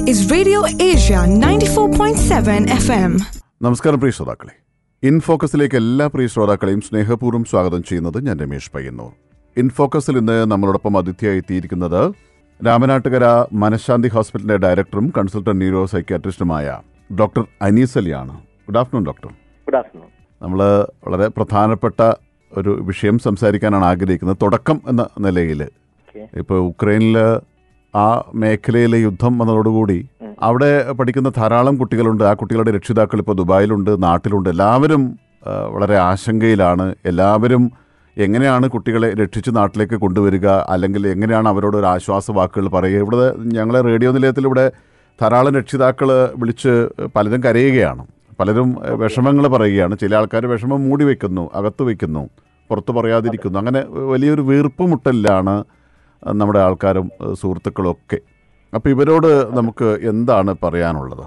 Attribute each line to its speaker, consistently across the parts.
Speaker 1: is Radio Asia 94.7 FM.
Speaker 2: നമസ്കാരം പ്രിയ ശ്രോതാക്കളെ ഇൻഫോക്കസിലേക്ക് എല്ലാ പ്രിയ ശ്രോതാക്കളെയും സ്നേഹപൂർവ്വം സ്വാഗതം ചെയ്യുന്നത് ഞാൻ രമേഷ് പയ്യന്നൂർ ഇൻഫോക്കസിൽ ഇന്ന് നമ്മളോടൊപ്പം അതിഥിയായി എത്തിയിരിക്കുന്നത് രാമനാട്ടുകര മനഃശാന്തി ഹോസ്പിറ്റലിന്റെ ഡയറക്ടറും കൺസൾട്ടന്റ് ന്യൂറോ സൈക്യാട്രിസ്റ്റുമായ ഡോക്ടർ അനീസ് അലിയാണ് good afternoon doctor
Speaker 3: good afternoon
Speaker 2: നമ്മൾ വളരെ പ്രധാനപ്പെട്ട ഒരു വിഷയം സംസാരിക്കാനാണ് ആഗ്രഹിക്കുന്നത് തുടക്കം എന്ന നിലയിൽ
Speaker 3: ഓക്കെ
Speaker 2: ഇപ്പോൾ ഉക്രൈനിൽ ആ മേഖലയിലെ യുദ്ധം വന്നതോടുകൂടി അവിടെ പഠിക്കുന്ന ധാരാളം കുട്ടികളുണ്ട് ആ കുട്ടികളുടെ രക്ഷിതാക്കൾ ഇപ്പോൾ ദുബായിലുണ്ട് നാട്ടിലുണ്ട് എല്ലാവരും ആ, വളരെ ആശങ്കയിലാണ് എല്ലാവരും എങ്ങനെയാണ് കുട്ടികളെ രക്ഷിച്ച് നാട്ടിലേക്ക് കൊണ്ടുവരിക അല്ലെങ്കിൽ എങ്ങനെയാണ് അവരോട് ഒരു ആശ്വാസ വാക്കുകൾ പറയുക ഇവിടെ ഞങ്ങളെ റേഡിയോ നിലയത്തിൽ ഇവിടെ ധാരാളം രക്ഷിതാക്കൾ വിളിച്ച് പലരും കരയുകയാണ് പലരും വിഷമങ്ങൾ പറയുകയാണ് ചില ആൾക്കാർ വിഷമം മൂടി വയ്ക്കുന്നു അകത്ത് വയ്ക്കുന്നു പുറത്ത് പറയാതിരിക്കുന്നു അങ്ങനെ വലിയൊരു വീർപ്പുമുട്ടലിലാണ് നമ്മുടെ ആൾക്കാരും ഏഹ്, സുഹൃത്തുക്കളും ഒക്കെ അപ്പോൾ ഇവരോട് നമുക്ക് എന്താണ് പറയാനുള്ളത്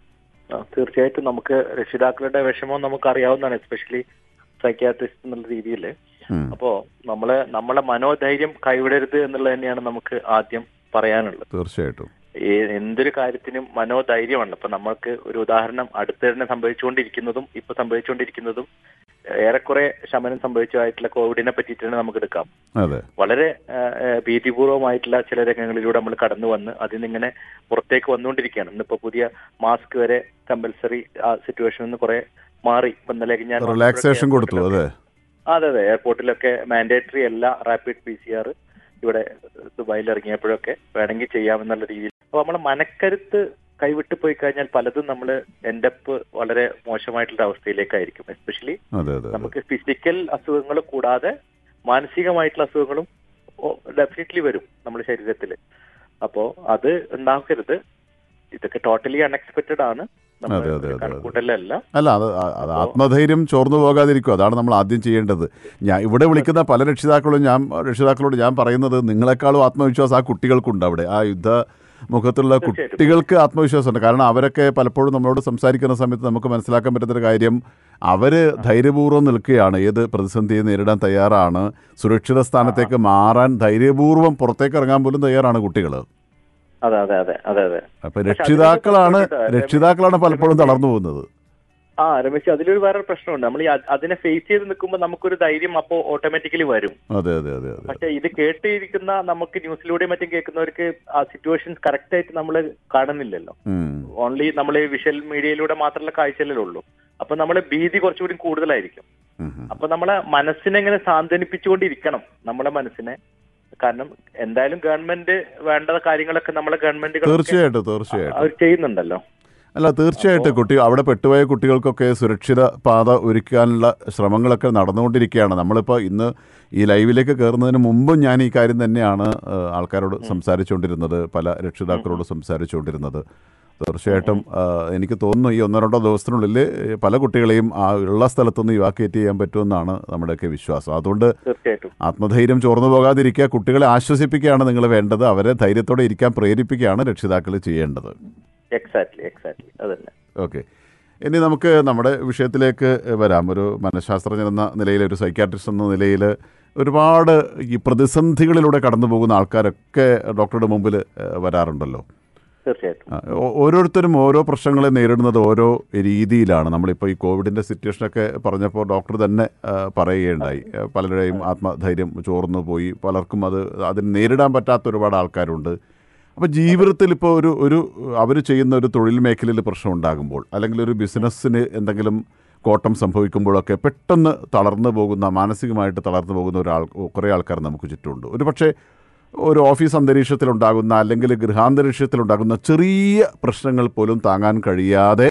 Speaker 3: ആ, തീർച്ചയായിട്ടും നമുക്ക് രക്ഷിതാക്കളുടെ വിഷമം നമുക്ക് അറിയാവുന്നതാണ് എസ്പെഷ്യലി സൈക്യാട്രിസ്റ്റ് എന്നുള്ള രീതിയിൽ
Speaker 2: ഉം.
Speaker 3: അപ്പോ നമ്മള് നമ്മളെ മനോധൈര്യം കൈവിടരുത് എന്നുള്ളത് തന്നെയാണ് നമുക്ക് ആദ്യം പറയാനുള്ളത്
Speaker 2: തീർച്ചയായിട്ടും
Speaker 3: ഈ എന്തൊരു കാര്യത്തിനും മനോധൈര്യമാണ് ഇപ്പൊ നമ്മൾക്ക് ഒരു ഉദാഹരണം അടുത്ത് തന്നെ സംഭവിച്ചുകൊണ്ടിരിക്കുന്നതും ഇപ്പൊ സംഭവിച്ചുകൊണ്ടിരിക്കുന്നതും ഏറെക്കുറെ ശമനം സംഭവിച്ചതായിട്ടുള്ള കോവിഡിനെ പറ്റിയിട്ട് തന്നെ നമുക്ക് എടുക്കാം
Speaker 2: അതെ
Speaker 3: വളരെ ആ, ആ, ഭീതിപൂർവമായിട്ടുള്ള ചില രംഗങ്ങളിലൂടെ നമ്മൾ കടന്നു വന്ന് അതിൽ നിന്ന് ഇങ്ങനെ പുറത്തേക്ക് വന്നുകൊണ്ടിരിക്കുകയാണ് ഇന്നിപ്പോ പുതിയ മാസ്ക് വരെ കമ്പൽസറി ആ സിറ്റുവേഷനിൽ നിന്ന് കുറെ മാറി ഇപ്പൊ ഇന്നലേക്ക് ഞാൻ
Speaker 2: റിലാക്സേഷൻ കൊടുത്തു അതെ
Speaker 3: അതെ അതെ എയർപോർട്ടിലൊക്കെ മാൻഡേറ്ററി അല്ല റാപ്പിഡ് പി സി ആർ ഇവിടെ ദുബായിൽ ഇറങ്ങിയപ്പോഴൊക്കെ വേണമെങ്കിൽ ചെയ്യാമെന്നുള്ള രീതിയിൽ അപ്പൊ നമ്മളെ മനക്കരുത്ത് കൈവിട്ട് പോയി കഴിഞ്ഞാൽ പലതും നമ്മൾ എൻഡപ്പ് വളരെ മോശമായിട്ടുള്ള അവസ്ഥയിലേക്കായിരിക്കും എസ്പെഷ്യലി
Speaker 2: അതെ അതെ അതെ
Speaker 3: നമുക്ക് ഫിസിക്കൽ അസുഖങ്ങൾ കൂടാതെ മാനസികമായിട്ടുള്ള അസുഖങ്ങളും ഡെഫിനറ്റ്ലി വരും നമ്മുടെ ശരീരത്തിൽ അപ്പോ അത് ഉണ്ടാക്കരുത് ഇതൊക്കെ ടോട്ടലി അൺഎക്സ്പെക്റ്റഡ് ആണ് നമ്മൾ
Speaker 2: അതെ, അതെ, അതെ, അതെ.
Speaker 3: കണക്കൂട്ടലല്ല
Speaker 2: അല്ല അത് ആ- അത് ആത്മധൈര്യം ചോർന്നു പോകാതിരിക്കും അതാണ് നമ്മൾ ആദ്യം ചെയ്യേണ്ടത് ഞാൻ ഇവിടെ വിളിക്കുന്ന പല രക്ഷിതാക്കളും ഞാൻ രക്ഷിതാക്കളോട് ഞാൻ പറയുന്നത് നിങ്ങളെക്കാളും ആത്മവിശ്വാസം ആ കുട്ടികൾക്കുണ്ട് അവിടെ ആ യുദ്ധ മുഖത്തുള്ള
Speaker 3: തീർച്ചയായിട്ടും.
Speaker 2: കുട്ടികൾക്ക് ആത്മവിശ്വാസമുണ്ട് കാരണം അവരൊക്കെ പലപ്പോഴും നമ്മളോട് സംസാരിക്കുന്ന സമയത്ത് നമുക്ക് മനസ്സിലാക്കാൻ പറ്റുന്നൊരു കാര്യം അവർ ധൈര്യപൂർവ്വം നിൽക്കുകയാണ് ഏത് പ്രതിസന്ധിയെ നേരിടാൻ തയ്യാറാണ് സുരക്ഷിത സ്ഥാനത്തേക്ക് മാറാൻ ധൈര്യപൂർവ്വം പുറത്തേക്ക് ഇറങ്ങാൻ പോലും തയ്യാറാണ് കുട്ടികൾ
Speaker 3: അതെ അതെ അതെ അതെ അതെ
Speaker 2: അപ്പൊ
Speaker 3: പക്ഷെ
Speaker 2: രക്ഷിതാക്കളാണ്
Speaker 3: അതിനൊക്കെ പ്രശ്നമുണ്ട്.
Speaker 2: രക്ഷിതാക്കളാണ് പലപ്പോഴും തളർന്നു പോകുന്നത്
Speaker 3: ആ രമേശ് അതിലൊരു വേറെ പ്രശ്നമുണ്ട് നമ്മൾ ഈ അ- അതിനെ ഫേസ് ചെയ്ത് നിൽക്കുമ്പോൾ നമുക്കൊരു ധൈര്യം അപ്പോൾ ഓട്ടോമാറ്റിക്കലി വരും
Speaker 2: അതെ അതെ അതെ അതെ
Speaker 3: പക്ഷെ ഇത് കേട്ടിരിക്കുന്ന നമുക്ക് ന്യൂസിലൂടെയും മറ്റും കേൾക്കുന്നവർക്ക് ആ സിറ്റുവേഷൻസ് കറക്റ്റ് ആയിട്ട് നമ്മൾ കാണുന്നില്ലല്ലോ
Speaker 2: ഉം.
Speaker 3: ഓൺലി നമ്മൾ വിഷ്വൽ മീഡിയയിലൂടെ മാത്രമുള്ള കാഴ്ചയിലേ ഉള്ളൂ അപ്പൊ നമ്മളെ ഭീതി കുറച്ചുകൂടി കൂടുതലായിരിക്കും
Speaker 2: ഉം, ഉം.
Speaker 3: അപ്പൊ നമ്മളെ മനസ്സിനെ ഇങ്ങനെ സാന്ത്വനിപ്പിച്ചുകൊണ്ടിരിക്കണം നമ്മുടെ മനസ്സിനെ കാരണം എന്തായാലും ഗവൺമെന്റ് വേണ്ട കാര്യങ്ങളൊക്കെ നമ്മളെ ഗവൺമെന്റുകൾ
Speaker 2: തീർച്ചയായിട്ടും തീർച്ചയായിട്ടും
Speaker 3: അവർ ചെയ്യുന്നുണ്ടല്ലോ
Speaker 2: അല്ല തീർച്ചയായിട്ടും കുട്ടി അവിടെ പെട്ടുപോയ കുട്ടികൾക്കൊക്കെ സുരക്ഷിത പാത ഒരുക്കാനുള്ള ശ്രമങ്ങളൊക്കെ നടന്നുകൊണ്ടിരിക്കുകയാണ് നമ്മളിപ്പോൾ ഇന്ന് ഈ ലൈവിലേക്ക് കയറുന്നതിന് മുമ്പും ഞാൻ ഈ കാര്യം തന്നെയാണ് ആ, ആൾക്കാരോട് സംസാരിച്ചുകൊണ്ടിരുന്നത് പല രക്ഷിതാക്കളോട് സംസാരിച്ചുകൊണ്ടിരുന്നത് തീർച്ചയായിട്ടും ആ, എനിക്ക് തോന്നുന്നു ഈ ഒന്നോ രണ്ടോ ദിവസത്തിനുള്ളിൽ പല കുട്ടികളെയും ആ ഉള്ള സ്ഥലത്തുനിന്ന് ഇവാക്യുവേറ്റ് ചെയ്യാൻ പറ്റുമെന്നാണ് നമ്മുടെയൊക്കെ വിശ്വാസം അതുകൊണ്ട്
Speaker 3: തീർച്ചയായിട്ടും
Speaker 2: ആത്മധൈര്യം ചോർന്നു പോകാതിരിക്കുക കുട്ടികളെ ആശ്വസിപ്പിക്കുകയാണ് നിങ്ങൾ വേണ്ടത് അവരെ ധൈര്യത്തോടെ ഇരിക്കാൻ പ്രേരിപ്പിക്കുകയാണ് രക്ഷിതാക്കൾ ചെയ്യേണ്ടത്
Speaker 3: എക്സാക്ട്ലി എക്സാക്ട്ലി അതന്നെ
Speaker 2: ഓക്കെ ഇനി നമുക്ക് നമ്മുടെ വിഷയത്തിലേക്ക് വരാം ഒരു മനഃശാസ്ത്രജ്ഞൻ എന്ന നിലയിൽ ഒരു സൈക്യാട്രിസ്റ്റ് എന്ന നിലയിൽ ഒരുപാട് ഈ പ്രതിസന്ധികളിലൂടെ കടന്നു പോകുന്ന ആൾക്കാരൊക്കെ ഡോക്ടറുടെ മുമ്പിൽ ഏഹ്, വരാറുണ്ടല്ലോ
Speaker 3: തീർച്ചയായിട്ടും
Speaker 2: ആ, ഓ- ഓരോരുത്തരും ഓരോ പ്രശ്നങ്ങളെ നേരിടുന്നത് ഓരോ രീതിയിലാണ് നമ്മളിപ്പോൾ ഈ കോവിഡിൻ്റെ സിറ്റുവേഷനൊക്കെ പറഞ്ഞപ്പോൾ ഡോക്ടർ തന്നെ ആ, പറയുകയുണ്ടായി ആ, പലരുടെയും ആത്മധൈര്യം ചോർന്നു പോയി പലർക്കും അത് അതിന് നേരിടാൻ പറ്റാത്ത ഒരുപാട് ആൾക്കാരുണ്ട് അപ്പോൾ ജീവിതത്തിൽ ഇപ്പോൾ ഒരു ഒരു അവർ ചെയ്യുന്ന ഒരു തൊഴിൽ മേഖലയിൽ പ്രശ്നം ഉണ്ടാകുമ്പോൾ അല്ലെങ്കിൽ ഒരു ബിസിനസ്സിന് എന്തെങ്കിലും കോട്ടം സംഭവിക്കുമ്പോഴൊക്കെ പെട്ടെന്ന് തളർന്നു പോകുന്ന മാനസികമായിട്ട് തളർന്നു പോകുന്ന ഒരാൾ കുറേ ആൾക്കാർ നമുക്ക് ചുറ്റുമുണ്ട് ഒരു പക്ഷേ ഒരു ഓഫീസ് അന്തരീക്ഷത്തിലുണ്ടാകുന്ന അല്ലെങ്കിൽ ഗൃഹാന്തരീക്ഷത്തിലുണ്ടാകുന്ന ചെറിയ പ്രശ്നങ്ങൾ പോലും താങ്ങാൻ കഴിയാതെ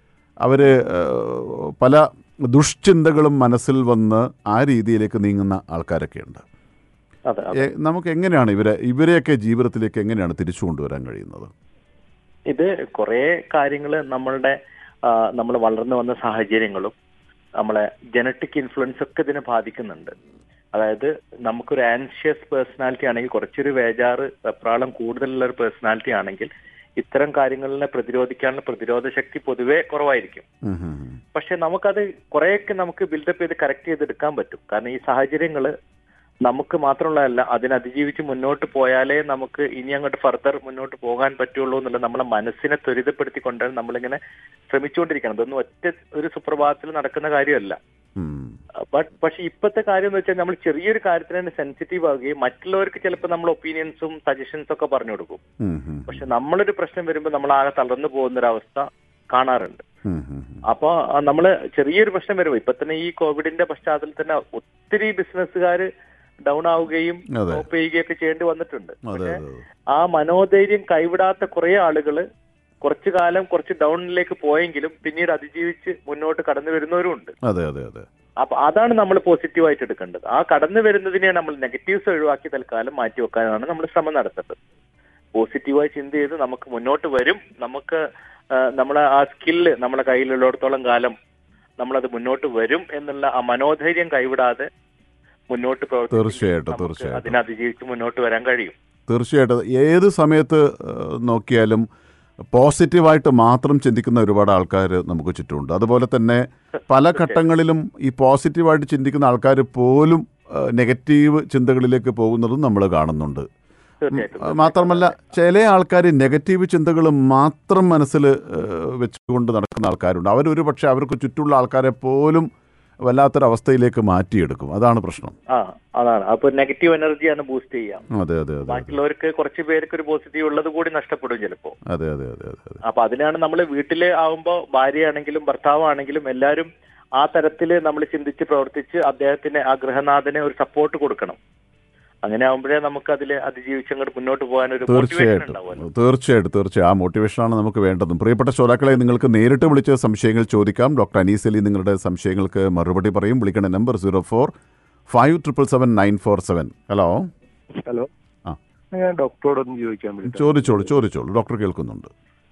Speaker 2: അവർ പല ദുഷ്ചിന്തകളും മനസ്സിൽ വന്ന് ആ രീതിയിലേക്ക് നീങ്ങുന്ന ആൾക്കാരൊക്കെ ഉണ്ട്
Speaker 3: അതെ അതെ
Speaker 2: എ- നമുക്ക് എങ്ങനെയാണ് ഇവരെ ഇവരെയൊക്കെ ജീവിതത്തിലേക്ക് എങ്ങനെയാണ് തിരിച്ചു കൊണ്ടുവരാൻ കഴിയുന്നത്
Speaker 3: ഇത് കുറെ കാര്യങ്ങൾ നമ്മളുടെ നമ്മൾ വളർന്നു വന്ന സാഹചര്യങ്ങളും നമ്മളെ ജനറ്റിക് ഇൻഫ്ലുവൻസ് ഒക്കെ ഇതിനെ ബാധിക്കുന്നുണ്ട് അതായത് നമുക്കൊരു ആൻഷ്യസ് പേഴ്സണാലിറ്റി ആണെങ്കിൽ കുറച്ചൊരു വേജാറ് വെപ്രാളം കൂടുതലുള്ള ഒരു പേഴ്സണാലിറ്റി ആണെങ്കിൽ ഇത്തരം കാര്യങ്ങളിനെ പ്രതിരോധിക്കാനുള്ള പ്രതിരോധ ശക്തി പൊതുവെ കുറവായിരിക്കും
Speaker 2: ഉം ഉം ഉം.
Speaker 3: പക്ഷെ നമുക്കത് കുറെയൊക്കെ നമുക്ക് ബിൽഡപ്പ് ചെയ്ത് കറക്റ്റ് ചെയ്തെടുക്കാൻ പറ്റും കാരണം ഈ സാഹചര്യങ്ങൾ നമുക്ക് മാത്രമുള്ളതല്ല അതിനെ അതിജീവിച്ച് മുന്നോട്ട് പോയാലേ നമുക്ക് ഇനി അങ്ങോട്ട് ഫർദർ മുന്നോട്ട് പോകാൻ പറ്റുള്ളൂ എന്നുള്ള നമ്മളെ മനസ്സിനെ ത്വരിതപ്പെടുത്തിക്കൊണ്ടാണ് നമ്മളിങ്ങനെ ശ്രമിച്ചുകൊണ്ടിരിക്കണം ഇതൊന്നും ഒറ്റ ഒരു സുപ്രഭാതത്തിൽ നടക്കുന്ന കാര്യമല്ല
Speaker 2: ഉം.
Speaker 3: ബട്ട് പക്ഷെ ഇപ്പോഴത്തെ കാര്യം എന്ന് വെച്ചാൽ നമ്മൾ ചെറിയൊരു കാര്യത്തിന് തന്നെ സെൻസിറ്റീവ് ആവുകയും മറ്റുള്ളവർക്ക് ചിലപ്പോൾ നമ്മൾ ഒപ്പീനിയൻസും സജഷൻസും ഒക്കെ പറഞ്ഞു കൊടുക്കും
Speaker 2: ഉം, ഉം,
Speaker 3: പക്ഷെ നമ്മളൊരു പ്രശ്നം വരുമ്പോൾ നമ്മൾ ആകെ തളർന്നു പോകുന്ന ഒരു അവസ്ഥ കാണാറുണ്ട്
Speaker 2: ഉം, ഉം, ഉം.
Speaker 3: അപ്പൊ ആ, നമ്മള് ചെറിയൊരു പ്രശ്നം വരുമ്പോൾ ഇപ്പൊ തന്നെ ഈ കോവിഡിന്റെ പശ്ചാത്തലത്തിൽ തന്നെ ഒത്തിരി ബിസിനസ്സുകാർ ഡൗൺ ആവുകയും
Speaker 2: അതെ.
Speaker 3: സ്റ്റോപ്പ് ചെയ്യുകയൊക്കെ ചെയ്യേണ്ടി വന്നിട്ടുണ്ട്
Speaker 2: അതെ
Speaker 3: പക്ഷെ
Speaker 2: അതെ അതെ.
Speaker 3: ആ മനോധൈര്യം കൈവിടാത്ത കുറെ ആളുകള് കുറച്ചു കാലം കുറച്ച് ഡൗണിലേക്ക് പോയെങ്കിലും പിന്നീട് അതിജീവിച്ച് മുന്നോട്ട് കടന്നു വരുന്നവരും ഉണ്ട്
Speaker 2: അതെ അതെ അതെ
Speaker 3: അപ്പൊ അതാണ് നമ്മൾ പോസിറ്റീവായിട്ട് എടുക്കേണ്ടത് ആ കടന്നു വരുന്നതിനെ നമ്മൾ നെഗറ്റീവ്സ് ഒഴിവാക്കി തൽക്കാലം മാറ്റി വെക്കാനാണ് നമ്മൾ ശ്രമം നടത്തേണ്ടത് പോസിറ്റീവായി ചിന്ത ചെയ്ത് നമുക്ക് മുന്നോട്ട് വരും നമുക്ക് ആ, നമ്മളെ ആ സ്കില്ല് നമ്മളെ കയ്യിലുള്ളിടത്തോളം കാലം നമ്മളത് മുന്നോട്ട് വരും എന്നുള്ള ആ മനോധൈര്യം കൈവിടാതെ മുന്നോട്ട് പ്രവർത്തിച്ച്
Speaker 2: തീർച്ചയായിട്ടും,
Speaker 3: നമുക്ക്
Speaker 2: തീർച്ചയായിട്ടും.
Speaker 3: അതിനെ അതിജീവിച്ച് മുന്നോട്ട് വരാൻ കഴിയും
Speaker 2: തീർച്ചയായിട്ടും ഏത് സമയത്ത് ഏഹ്, നോക്കിയാലും പോസിറ്റീവായിട്ട് മാത്രം ചിന്തിക്കുന്ന ഒരുപാട് ആൾക്കാർ നമുക്ക് ചുറ്റുമുണ്ട് അതുപോലെ തന്നെ പല ഘട്ടങ്ങളിലും ഈ പോസിറ്റീവായിട്ട് ചിന്തിക്കുന്ന ആൾക്കാർ പോലും ഏഹ്, നെഗറ്റീവ് ചിന്തകളിലേക്ക് പോകുന്നതും നമ്മൾ കാണുന്നുണ്ട്
Speaker 3: തീർച്ചയായിട്ടും
Speaker 2: മാത്രമല്ല ചില ആൾക്കാർ നെഗറ്റീവ് ചിന്തകൾ മാത്രം മനസ്സിൽ ഏഹ്, വെച്ചുകൊണ്ട് നടക്കുന്ന ആൾക്കാരുണ്ട് അവരൊരു പക്ഷേ അവർക്ക് ചുറ്റുമുള്ള ആൾക്കാരെ പോലും വല്ലാത്തൊരവസ്ഥയിലേക്ക് മാറ്റിയെടുക്കും അതാണ് പ്രശ്നം
Speaker 3: ആ അതാണ് അപ്പൊ നെഗറ്റീവ് എനർജിയാണ് ബൂസ്റ്റ് ചെയ്യാം
Speaker 2: അതെ അതെ അതെ
Speaker 3: ബാക്കിയുള്ളവർക്ക് കുറച്ച് പേർക്ക് ഒരു പോസിറ്റീവ് ഉള്ളത് കൂടി നഷ്ടപ്പെടും ചിലപ്പോ
Speaker 2: അതെ അതെ അതെ അതെ അതെ
Speaker 3: അപ്പൊ അതിനാണ് നമ്മൾ വീട്ടില് ആവുമ്പോ ഭാര്യയാണെങ്കിലും ഭർത്താവാണെങ്കിലും എല്ലാവരും ആ തരത്തില് നമ്മൾ ചിന്തിച്ച് പ്രവർത്തിച്ച് അദ്ദേഹത്തിന് ആ ഗൃഹനാഥന് ഒരു സപ്പോർട്ട് കൊടുക്കണം അങ്ങനെ ആവുമ്പോഴേ നമുക്ക് അതിൽ അതിജീവിച്ച് അങ്ങോട്ട് മുന്നോട്ട് പോകാൻ ഒരു മോട്ടിവേഷൻ
Speaker 2: തീർച്ചയായിട്ടും
Speaker 3: ഉണ്ടാവുമല്ലോ
Speaker 2: തീർച്ചയായിട്ടും തീർച്ചയായും ആ മോട്ടിവേഷനാണ് നമുക്ക് വേണ്ടതും പ്രിയപ്പെട്ട ശ്രോതാക്കളെ നിങ്ങൾക്ക് നേരിട്ട് വിളിച്ച് സംശയങ്ങൾ ചോദിക്കാം ഡോക്ടർ അനീസ് അലി നിങ്ങളുടെ സംശയങ്ങൾക്ക് മറുപടി പറയും വിളിക്കേണ്ട number zero four five triple seven nine four seven hello
Speaker 4: hello
Speaker 2: ആ.
Speaker 4: ഞാൻ ഡോക്ടറോടൊന്ന് ചോദിക്കാൻ വേണ്ടി
Speaker 2: ചോദിച്ചോളൂ ചോദിച്ചോളൂ ഡോക്ടർ കേൾക്കുന്നുണ്ട്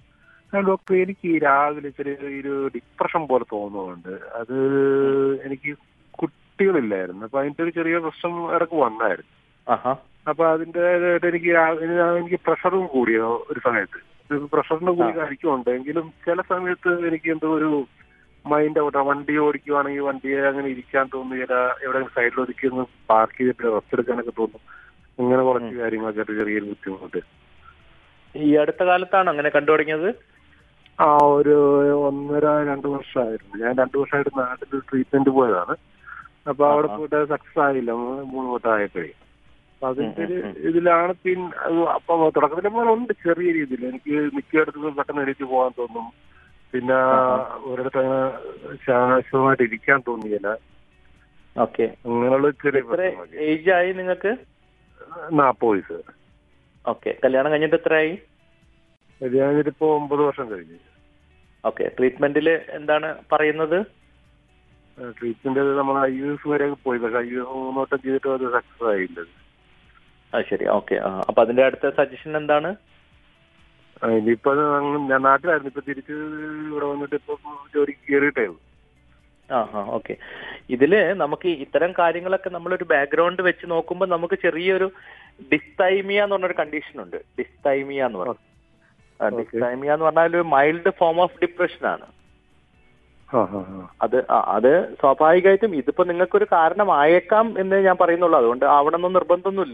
Speaker 4: ഡോക്ടർ എനിക്ക് ഈ രാവിലെ ചെറിയ ഒരു ഡിപ്രഷൻ പോലെ തോന്നുന്നുണ്ട് അത് എനിക്ക് കുട്ടികളില്ലായിരുന്നു അപ്പൊ അതിന്റെ ഒരു ചെറിയ പ്രശ്നം ഇടക്ക് വന്നായിരുന്നു
Speaker 3: ആഹാ
Speaker 4: അപ്പൊ അതിന്റെ ഇതായിട്ട് എനിക്ക് രാ- എനിക്ക് പ്രഷറും കൂടിയോ ഒരു സമയത്ത് പ്രഷറിന്റെ ഗുളിക കഴിക്കുന്നുണ്ട് എങ്കിലും ചില സമയത്ത് എനിക്ക് എന്തോ ഒരു മൈൻഡ് ഔട്ട് വണ്ടി ഓടിക്കുവാണെങ്കിൽ വണ്ടിയെ അങ്ങനെ ഇരിക്കാൻ തോന്നുകയില്ല എവിടെയെങ്കിലും സൈഡിൽ ഒതുക്കി ഒന്ന് പാർക്ക് ചെയ്തിട്ട് റെസ്റ്റ് എടുക്കാനൊക്കെ തോന്നും അങ്ങനെ കുറച്ച് കാര്യങ്ങളൊക്കെ ആയിട്ട് ചെറിയൊരു ബുദ്ധിമുട്ട്
Speaker 3: ഈ അടുത്ത കാലത്താണ് അങ്ങനെ കണ്ടു തുടങ്ങിയത്
Speaker 4: ആ ഒരു ഒന്നര രണ്ട് വർഷമായിരുന്നു ഞാൻ രണ്ടു വർഷമായിട്ട് നാട്ടിൽ ട്രീറ്റ്മെന്റ് പോയതാണ് അപ്പൊ അവിടെ
Speaker 3: ആഹാ.
Speaker 4: പോയിട്ട് സക്സസ് ആയില്ല മൂന്ന് മൂന്ന് വട്ടം ആയപ്പോഴേ അപ്പൊ അതിന്റെ ഒരു
Speaker 3: ഉം, ഉം,
Speaker 4: ഇതിലാണ് പിന്നെ അത് അപ്പൊ തുടക്കത്തിലെ പോലെ ഉണ്ട് ചെറിയ രീതിയിൽ എനിക്ക് മിക്കയിടത്തും പെട്ടെന്ന് എണീറ്റ് പോകാൻ തോന്നും പിന്നെ ഒരിടത്ത് അങ്ങനെ ശാശ്വതമായിട്ട് ഇരിക്കാൻ തോന്നിയില്ല
Speaker 3: ഓക്കെ
Speaker 4: അങ്ങനെയുള്ള ചെറിയ
Speaker 3: എത്ര
Speaker 4: പ്രശ്നങ്ങളൊക്കെ
Speaker 3: ഏജ് ആയി നിങ്ങൾക്ക്
Speaker 4: നാപ്പത് വയസ്സ്
Speaker 3: ഓക്കെ കല്യാണം കഴിഞ്ഞിട്ട് എത്രയായി
Speaker 4: ഞാനിതിപ്പോ ഒമ്പത് വർഷം കഴിഞ്ഞു
Speaker 3: ഓക്കെ ട്രീറ്റ്മെന്റിൽ എന്താണ് പറയുന്നത്
Speaker 4: ട്രീറ്റ്മെന്റ് നമ്മൾ ഐ യു എസ് വരെ പോയി പക്ഷെ ഐ യു എസ് മൂന്നോട്ടം ചെയ്തിട്ടും അത് സക്സസ് ആയില്ല
Speaker 3: ആ ശരി ഓക്കെ ആ അപ്പൊ അതിന്റെ അടുത്ത സജഷൻ എന്താണ്
Speaker 4: ആ, ഇനിയിപ്പോ അത് അങ്ങ് ഞാൻ നാട്ടിലായിരുന്നു ഇപ്പൊ തിരിച്ച് ഇവിടെ വന്നിട്ട് ഇപ്പൊ ജോലിക്ക് കയറിയിട്ടേ ഉള്ളൂ.
Speaker 3: ആ ആ ഓക്കെ ഇതില് നമുക്ക് ഇത്തരം കാര്യങ്ങളൊക്കെ നമ്മളൊരു ബാക്ക്ഗ്രൗണ്ട് വെച്ച് നോക്കുമ്പോൾ നമുക്ക് ചെറിയൊരു ഡിസ്തൈമിയ എന്ന് പറഞ്ഞൊരു കണ്ടീഷൻ ഉണ്ട് ഡിസ്തൈമിയ എന്ന് പറയും
Speaker 4: Okay.
Speaker 3: ഡിസ്തൈമിയ എന്ന് പറഞ്ഞാൽ ഒരു മൈൽഡ് ഫോം ഓഫ് ഡിപ്രഷൻ ആണ്
Speaker 4: ആ, ആ, ആ.
Speaker 3: അത് ആ, അത് സ്വാഭാവികമായിട്ടും ഇതിപ്പോ നിങ്ങൾക്കൊരു കാരണമായേക്കാം എന്ന് ഞാൻ പറയുന്നുള്ളൂ അതുകൊണ്ട് ആവണമെന്ന് നിർബന്ധമൊന്നുമില്ല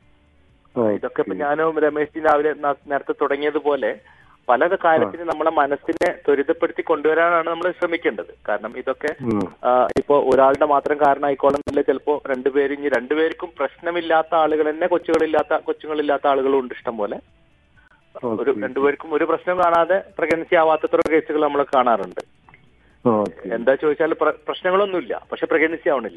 Speaker 4: ആ,
Speaker 3: ഇതൊക്കെ ഇപ്പൊ ഞാനും രമേശ് ജി രാവിലെ ന- നേരത്തെ തുടങ്ങിയതുപോലെ പല കാര്യത്തിനും നമ്മളെ മനസ്സിനെ ത്വരിതപ്പെടുത്തി കൊണ്ടുവരാനാണ് നമ്മൾ ശ്രമിക്കേണ്ടത് കാരണം ഇതൊക്കെ
Speaker 4: ഉം.
Speaker 3: ആ, ഇപ്പൊ ഒരാളുടെ മാത്രം കാരണമായിക്കോളന്നില്ല ചിലപ്പോ രണ്ടുപേരും ഇനി രണ്ടുപേർക്കും പ്രശ്നമില്ലാത്ത ആളുകൾ തന്നെ കൊച്ചുകളില്ലാത്ത കൊച്ചുങ്ങളില്ലാത്ത ആളുകളും ഉണ്ട് ഇഷ്ടം പോലെ ഒരു
Speaker 4: Okay.
Speaker 3: രണ്ടുപേർക്കും ഒരു പ്രശ്നം കാണാതെ പ്രഗ്നൻസി ആവാത്തത്ര കേസുകൾ നമ്മൾ കാണാറുണ്ട്
Speaker 4: Okay.
Speaker 3: എന്താ ചോദിച്ചാൽ പ്ര- പ്രശ്നങ്ങളൊന്നുമില്ല പക്ഷെ പ്രഗ്നൻസി ആവണില്ല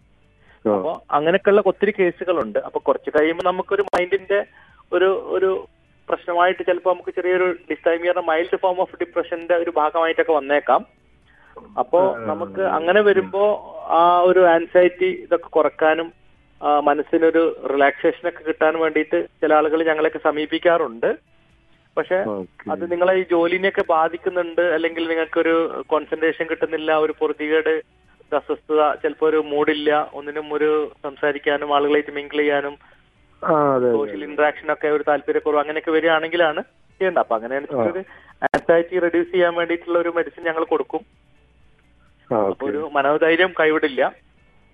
Speaker 4: ആ.
Speaker 3: അപ്പൊ അങ്ങനെയൊക്കെയുള്ള ഒത്തിരി കേസുകളുണ്ട് അപ്പൊ കുറച്ച് കഴിയുമ്പോൾ നമുക്കൊരു മൈൻഡിന്റെ ഒരു ഒരു പ്രശ്നമായിട്ട് ചിലപ്പോൾ നമുക്ക് ചെറിയൊരു ഡിസ്റ്റൈമിയറിന്റെ മൈൽഡ് ഫോം ഓഫ് ഡിപ്രഷന്റെ ഒരു ഭാഗമായിട്ടൊക്കെ വന്നേക്കാം അപ്പോ നമുക്ക് അങ്ങനെ വരുമ്പോ ആ ഒരു ആൻസൈറ്റി ഇതൊക്കെ കുറക്കാനും ആ, മനസ്സിനൊരു റിലാക്സേഷൻ ഒക്കെ കിട്ടാൻ വേണ്ടിയിട്ട് ചില ആളുകൾ ഞങ്ങളെയൊക്കെ സമീപിക്കാറുണ്ട് പക്ഷെ
Speaker 4: Okay.
Speaker 3: അത് നിങ്ങളെ ഈ ജോലിനെയൊക്കെ ബാധിക്കുന്നുണ്ട് അല്ലെങ്കിൽ നിങ്ങൾക്കൊരു കോൺസെൻട്രേഷൻ കിട്ടുന്നില്ല ഒരു പൊറുതികേട് ഒരു അസ്വസ്ഥത ചിലപ്പോൾ ഒരു മൂഡില്ല ഒന്നിനും ഒരു സംസാരിക്കാനും ആളുകളായിട്ട് മിങ്കിൾ ചെയ്യാനും
Speaker 4: ആ, അതെ, അതെ,
Speaker 3: സോഷ്യൽ ഇന്ററാക്ഷൻ ഒക്കെ ഒരു താല്പര്യക്കുറവ് അങ്ങനെയൊക്കെ വരികയാണെങ്കിലാണ് ചെയ്യേണ്ടത് അപ്പൊ അങ്ങനെയാണെങ്കിൽ ഒരു ആൻസൈറ്റി റെഡ്യൂസ് ചെയ്യാൻ വേണ്ടിയിട്ടുള്ള ഒരു മെഡിസിൻ ഞങ്ങൾ കൊടുക്കും
Speaker 4: ആ,
Speaker 3: അപ്പൊ
Speaker 4: okay.
Speaker 3: ഒരു മനോധൈര്യം കൈവിടില്ല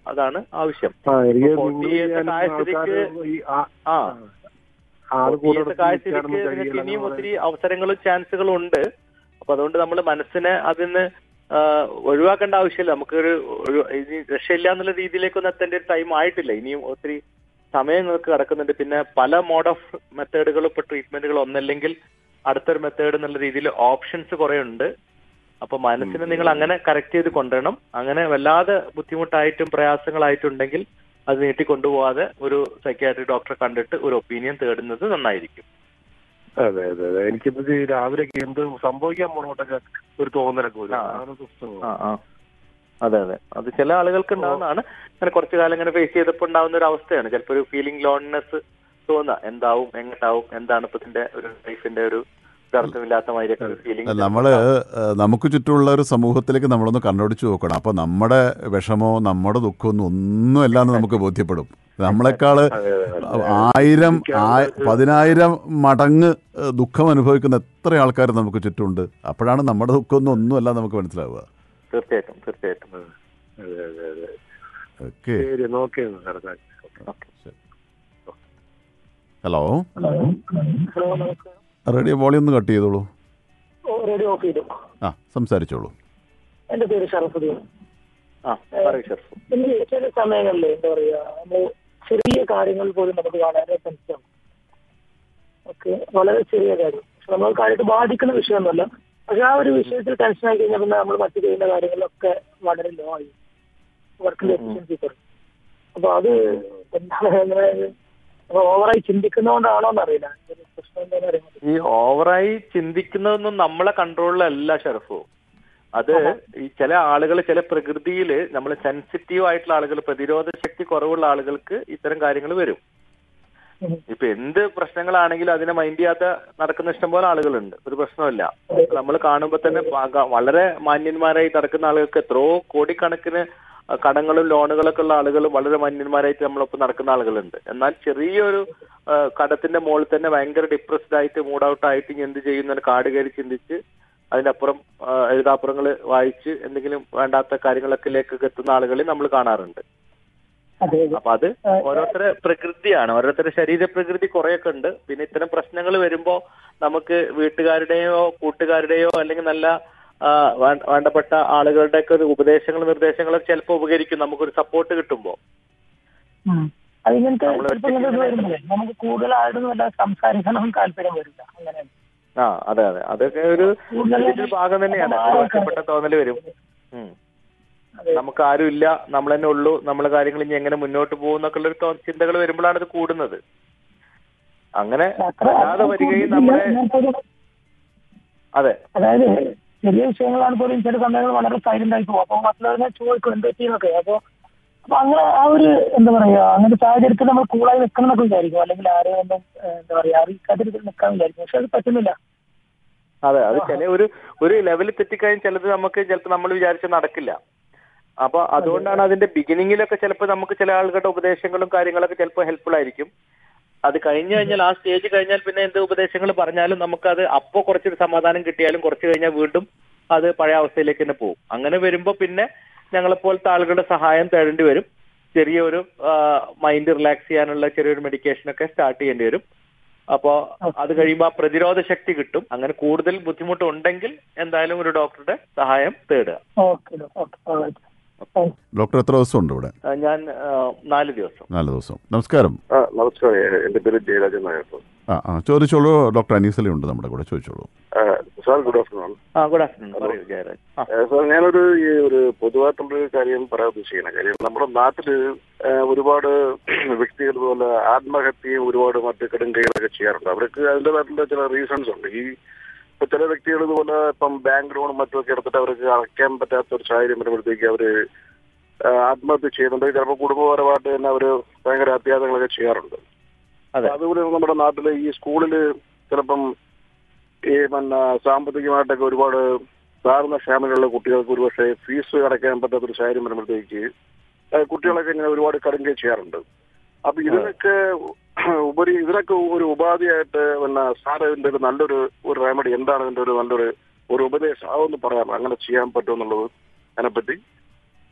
Speaker 3: അതാണ് ആവശ്യം
Speaker 4: ആ എനിക്ക്
Speaker 3: ഇപ്പൊ
Speaker 4: mingle
Speaker 3: 40 years
Speaker 4: ചെയ്യാനും
Speaker 3: ആയ സ്ഥിതിക്ക്
Speaker 4: ആൾക്കാര് ഈ ആ-
Speaker 3: ആ
Speaker 4: ആള്
Speaker 3: ഈ
Speaker 4: കൂടുതൽ
Speaker 3: കാഴ്ചയ്ക്ക്
Speaker 4: ഇരിക്കാനൊന്നും
Speaker 3: നിങ്ങൾക്ക്
Speaker 4: കഴിയില്ല
Speaker 3: ഇനിയും
Speaker 4: എന്ന്
Speaker 3: ഒത്തിരി അവസരങ്ങളും ചാൻസുകളും ഉണ്ട് അപ്പൊ അതുകൊണ്ട് നമ്മൾ മനസ്സിനെ അതിന്ന് ആ, ഒഴിവാക്കേണ്ട ആവശ്യമില്ല നമുക്കൊരു ഒരു ഇനി രക്ഷയില്ല എന്നുള്ള രീതിയിലേക്കൊന്നും എത്തേണ്ട ഒരു ടൈം ആയിട്ടില്ല ഇനിയും ഒത്തിരി സമയം നിങ്ങൾക്ക് കിടക്കുന്നുണ്ട് പിന്നെ പല മോഡ് ഓഫ് മെത്തേഡുകളും ഇപ്പൊ ട്രീറ്റ്മെന്റുകൾ ഒന്നല്ലെങ്കിൽ അടുത്തൊരു മെത്തേഡ് എന്നുള്ള രീതിയിൽ ഓപ്ഷൻസ് കുറെ ഉണ്ട് അപ്പൊ മനസ്സിനെ നിങ്ങൾ അങ്ങനെ കറക്റ്റ് ചെയ്ത് കൊണ്ടുവരണം അങ്ങനെ വല്ലാതെ ബുദ്ധിമുട്ടായിട്ടും പ്രയാസങ്ങളായിട്ടുണ്ടെങ്കിൽ അത് നീട്ടിക്കൊണ്ടുപോകാതെ ഒരു സൈക്യാട്രിക് ഡോക്ടറെ കണ്ടിട്ട് ഒരു ഒപ്പീനിയൻ തേടുന്നത് നന്നായിരിക്കും
Speaker 4: അതെ അതെ അതെ എനിക്കിപ്പോ ഈ രാവിലെയൊക്കെ എന്ത് സംഭവിക്കാൻ പോണോട്ടൊക്കെ ഒരു തോന്നലൊക്കെ വരും
Speaker 3: ആ.
Speaker 4: അതാണ് പ്രശ്നം.
Speaker 3: ആ ആ അതെ അതെ അത് ചില ആളുകൾക്ക് ഉണ്ടാവുന്നതാണ് അങ്ങനെ കുറച്ചു കാലം ഇങ്ങനെ ഫേസ് ചെയ്തപ്പോൾ ഉണ്ടാവുന്ന ഒരു അവസ്ഥയാണ് ചിലപ്പോൾ ഒരു ഫീലിംഗ് ലോൺനെസ് തോന്നുക എന്താവും എങ്ങോട്ടാവും എന്താണ് ഇപ്പൊ ഇതിന്റെ ഒരു ലൈഫിന്റെ ഒരു അർത്ഥമില്ലാത്ത മാതിരിയൊക്കെ ഫീലിംഗ്
Speaker 2: നമ്മൾ നമുക്ക് ചുറ്റുമുള്ള ഒരു സമൂഹത്തിലേക്ക് നമ്മളൊന്ന് കണ്ണോടിച്ച് നോക്കണം അപ്പോൾ നമ്മുടെ വിഷമോ നമ്മുടെ ദുഃഖമൊന്നും ഒന്നുമല്ല എന്ന് നമുക്ക് ബോധ്യപ്പെടും നമ്മളെക്കാൾ ആയിരം ആ- പതിനായിരം മടങ്ങ് ഏഹ്, ദുഃഖം അനുഭവിക്കുന്ന എത്ര ആൾക്കാർ നമുക്ക് ചുറ്റുമുണ്ട് അപ്പോഴാണ് നമ്മുടെ ദുഃഖമൊന്നും ഒന്നുമല്ല നമുക്ക് മനസ്സിലാവുക
Speaker 3: തീർച്ചയായിട്ടും തീർച്ചയായിട്ടും
Speaker 4: അതെ അതെ അതെ
Speaker 2: ഓക്കെ
Speaker 4: ശരി നോക്കിയിരുന്നു സാർ
Speaker 3: ഓക്കെ
Speaker 2: ഹലോ
Speaker 5: ഹലോ നമസ്കാരം
Speaker 2: റേഡിയോ വോളിയം ഒന്ന് കട്ട് ചെയ്തോളൂ
Speaker 5: റേഡിയോ ഓഫ് ചെയ്തു
Speaker 2: ആ സംസാരിച്ചോളൂ
Speaker 5: എന്റെ പേര് ഷറഫുദ്ദീൻ
Speaker 3: ആ പറയൂ ഷെഫ്
Speaker 5: എനിക്ക് ചില സമയങ്ങളിൽ എന്താ പറയാ നമ്മള് ചെറിയ കാര്യങ്ങൾ പോലും നമുക്ക് വളരെ ടെൻഷൻ ഓക്കെ വളരെ ചെറിയ കാര്യം പക്ഷെ നമ്മൾ കാര്യമായിട്ട് ബാധിക്കുന്ന വിഷയമൊന്നുമല്ല പക്ഷെ ആ ഒരു വിഷയത്തിൽ ടെൻഷൻ ആയി കഴിഞ്ഞാൽ പിന്നെ നമ്മൾ മറ്റു ചെയ്യുന്ന കാര്യങ്ങളിലൊക്കെ വളരെ ലോ ആയി വർക്കിന്റെ എഫിഷ്യൻസി കുറയും അപ്പൊ അത് എന്താണ് അങ്ങനെ അപ്പൊ ഓവറായി ചിന്തിക്കുന്നതുകൊണ്ടാണോ എന്നറിയില്ല ഒരു പ്രശ്നം എന്താണെന്ന് അറിയാൻ
Speaker 3: ഈ ഓവറായി ചിന്തിക്കുന്നതൊന്നും നമ്മളെ കൺട്രോളിലല്ല ഷെറഫു അത് ഈ ചില ആളുകൾ ചില പ്രകൃതിയിൽ നമ്മൾ സെൻസിറ്റീവ് ആയിട്ടുള്ള ആളുകൾ പ്രതിരോധ ശക്തി കുറവുള്ള ആളുകൾക്ക് ഇത്തരം കാര്യങ്ങൾ വരും
Speaker 5: ഉം.
Speaker 3: ഇപ്പൊ എന്ത് പ്രശ്നങ്ങളാണെങ്കിലും അതിനെ മൈൻഡ് ചെയ്യാത്ത നടക്കുന്ന ഇഷ്ടംപോലെ ആളുകളുണ്ട് ഒരു പ്രശ്നമില്ല നമ്മൾ കാണുമ്പോൾ തന്നെ പാക- വളരെ മാന്യന്മാരായി നടക്കുന്ന ആളുകൾക്ക് എത്രയോ കോടിക്കണക്കിന് കടങ്ങളും ലോണുകളൊക്കെ ഉള്ള ആളുകൾ വളരെ മാന്യന്മാരായിട്ട് നമ്മളൊപ്പം നടക്കുന്ന ആളുകളുണ്ട് എന്നാൽ ചെറിയൊരു ആ, കടത്തിന്റെ മുകളിൽ തന്നെ ഭയങ്കര ഡിപ്രസ്ഡ് ആയിട്ട് മൂഡ് ഔട്ട് ആയിട്ട് ഇനി എന്ത് ചെയ്യുന്ന കാട് കയറി ചിന്തിച്ച് അതിനപ്പുറം ആ, എഴുതാപ്പുറങ്ങൾ വായിച്ച് എന്തെങ്കിലും വേണ്ടാത്ത കാര്യങ്ങളൊക്കെ എത്തുന്ന ആളുകളെ നമ്മൾ കാണാറുണ്ട്
Speaker 5: അതെ അതെ
Speaker 3: അപ്പൊ അത് ഓരോരുത്തരെ പ്രകൃതിയാണ് ഓരോരുത്തരുടെ ശരീര പ്രകൃതി കുറെയൊക്കെ ഉണ്ട് പിന്നെ ഇത്തരം പ്രശ്നങ്ങൾ വരുമ്പോ നമുക്ക് വീട്ടുകാരുടെയോ കൂട്ടുകാരുടെയോ അല്ലെങ്കിൽ നല്ല ആ, വേ- വേണ്ടപ്പെട്ട ആളുകളുടെ ഒക്കെ ഒരു ഉപദേശങ്ങളും നിർദ്ദേശങ്ങളും ചിലപ്പോൾ ഉപകരിക്കും നമുക്കൊരു സപ്പോർട്ട് കിട്ടുമ്പോ
Speaker 5: ഉം. അത് ഇങ്ങനത്തെ
Speaker 3: നമ്മള്
Speaker 5: ചിലപ്പോ ഇങ്ങനത്തെ വരുമ്പോഴേ നമുക്ക് കൂടുതലായിട്ടൊന്നും വല്ല സംസാരിക്കണം താല്പര്യം വരില്ല അങ്ങനെ
Speaker 3: ആ അതെ അതെ അതൊക്കെ ഒരു ഇതിന്റെ ഭാഗം തന്നെയാണ് ഒരു ഒറ്റപ്പെട്ട തോന്നല് വരും ഉം.
Speaker 5: അതെ.
Speaker 3: നമുക്ക് ആരും ഇല്ല നമ്മൾ തന്നെ ഉള്ളൂ നമ്മളെ കാര്യങ്ങൾ ഇനി എങ്ങനെ മുന്നോട്ട് പോകും എന്നൊക്കെ ഉള്ള ഒരു ചിന്തകൾ വരുമ്പോഴാണ് ഇത് കൂടുന്നത് അങ്ങനെ
Speaker 5: അത്ര
Speaker 3: വരാതെ വരികയും നമ്മുടെ അതെ
Speaker 5: അതായത് ചെറിയ വിഷയങ്ങളാണ് പോലും ചില സമയങ്ങൾ വളരെ സൈലന്റ് ആയി പോകും അപ്പൊ മറ്റുള്ളവരെ ചോദിക്കും എന്ത് പറ്റിയെന്നൊക്കെ അപ്പൊ അപ്പൊ അങ്ങനെ ആ ഒരു എന്താ പറയാ അങ്ങനത്തെ സാഹചര്യത്തിൽ നമ്മൾ കൂളായി നിൽക്കണം എന്നൊക്കെ വിചാരിക്കും അല്ലെങ്കിൽ ആരെയും ഒന്നും ഏഹ്, എന്താ പറയാ അറിയിക്കാതിരിക്കാൻ നിൽക്കാൻ വിചാരിക്കും പക്ഷെ അത് പറ്റുന്നില്ല
Speaker 3: അതെ അത് ചില ഒരു ഒരു ലെവലിൽ തെറ്റിക്കഴിഞ്ഞാൽ ചിലത് നമുക്ക് ചിലപ്പോൾ നമ്മൾ വിചാരിച്ച നടക്കില്ല അപ്പൊ അതുകൊണ്ടാണ് അതിന്റെ ബിഗിനിങ്ങിലൊക്കെ ചിലപ്പോൾ നമുക്ക് ചില ആളുകളുടെ ഉപദേശങ്ങളും കാര്യങ്ങളൊക്കെ ചിലപ്പോൾ ഹെൽപ്ഫുൾ ആയിരിക്കും അത് കഴിഞ്ഞു കഴിഞ്ഞാൽ ആ സ്റ്റേജ് കഴിഞ്ഞാൽ പിന്നെ എന്ത് ഉപദേശങ്ങൾ പറഞ്ഞാലും നമുക്കത് അപ്പോൾ കുറച്ചൊരു സമാധാനം കിട്ടിയാലും കുറച്ച് കഴിഞ്ഞാൽ വീണ്ടും അത് പഴയ അവസ്ഥയിലേക്ക് തന്നെ പോകും അങ്ങനെ വരുമ്പോൾ പിന്നെ ഞങ്ങളെപ്പോലത്തെ ആളുകളുടെ സഹായം തേടേണ്ടി വരും ചെറിയൊരു മൈൻഡ് റിലാക്സ് ചെയ്യാനുള്ള ചെറിയൊരു മെഡിക്കേഷൻ ഒക്കെ സ്റ്റാർട്ട് ചെയ്യേണ്ടി വരും അപ്പോ അത് കഴിയുമ്പോൾ ആ പ്രതിരോധ ശക്തി കിട്ടും അങ്ങനെ കൂടുതൽ ബുദ്ധിമുട്ടുണ്ടെങ്കിൽ എന്തായാലും ഒരു ഡോക്ടറുടെ സഹായം തേടുക
Speaker 5: ഓക്കെ ഓക്കെ
Speaker 2: ഡോക്ടർ എത്ര ദിവസം ഉണ്ട് ഇവിടെ
Speaker 3: ആ, ഞാൻ ആ, നാല് ദിവസം
Speaker 2: നാല് ദിവസം നമസ്കാരം
Speaker 4: ആ നമസ്കാരം എന്റെ പേര് ജയരാജൻ നായർ
Speaker 2: ആ ആ ചോദിച്ചോളൂ ഡോക്ടർ അനീസലി ഉണ്ട് നമ്മുടെ കൂടെ ചോദിച്ചോളൂ
Speaker 4: സാർ ഗുഡ് ആഫ്റ്റർനൂൺ
Speaker 3: ആ ഗുഡ് ആഫ്റ്റർനൂൺ പറയൂ ജയരാജ് ആ
Speaker 4: സാർ ഞാനൊരു ഈ ഒരു പൊതുവായിട്ടുള്ളൊരു കാര്യം പറയാൻ ഉദ്ദേശിക്കുന്ന കാര്യം നമ്മുടെ നാട്ടില് ആ, ഒരുപാട് വ്യക്തികൾ പോലെ ആത്മഹത്യയും ഒരുപാട് മറ്റ് കടുങ്കൈകളൊക്കെ ചെയ്യാറുണ്ട് അവർക്ക് അതിൻ്റെതായിട്ടുള്ള ചില റീസൺസ് ഉണ്ട് ഈ ഇപ്പൊ ചില വ്യക്തികൾ ഇതുപോലെ ഇപ്പം ബാങ്ക് ലോണും മറ്റുമൊക്കെ എടുത്തിട്ട് അവർക്ക് അടയ്ക്കാൻ പറ്റാത്ത ഒരു സാഹചര്യം വരുമ്പോഴത്തേക്ക് അവര് ആ, ആത്മഹത്യ ചെയ്യുന്നുണ്ട് ചിലപ്പോൾ കുടുംബപരമായിട്ട് തന്നെ അവര് ഭയങ്കര അത്യാഹിതങ്ങളൊക്കെ ചെയ്യാറുണ്ട്
Speaker 3: അതെ
Speaker 4: അതുപോലെ നമ്മുടെ നാട്ടില് ഈ സ്കൂളില് ചിലപ്പം ഈ പിന്നെ സാമ്പത്തികമായിട്ടൊക്കെ ഒരുപാട് താഴ്ന്ന ഫാമിലിയുള്ള കുട്ടികൾക്ക് ഒരുപക്ഷെ ഫീസ് അടയ്ക്കാൻ പറ്റാത്തൊരു സാഹചര്യം വരുമ്പോഴത്തേക്ക് ആ, കുട്ടികളൊക്കെ ഇങ്ങനെ ഒരുപാട് കടുങ്കൈ ചെയ്യാറുണ്ട് അപ്പൊ ഇതിനൊക്കെ ഉപരി ഇതിനൊക്കെ ഒരു ഉപാധിയായിട്ട് പിന്നെ സാർ ഇതിന്റെ ഒരു നല്ലൊരു ഒരു റെമഡി എന്താണ് ഇതിന്റെ ഒരു നല്ലൊരു ഒരു ഉപദേശം അതൊന്ന് പറയാമോ അങ്ങനെ ചെയ്യാൻ പറ്റുമെന്നുള്ളത് അതിനെപ്പറ്റി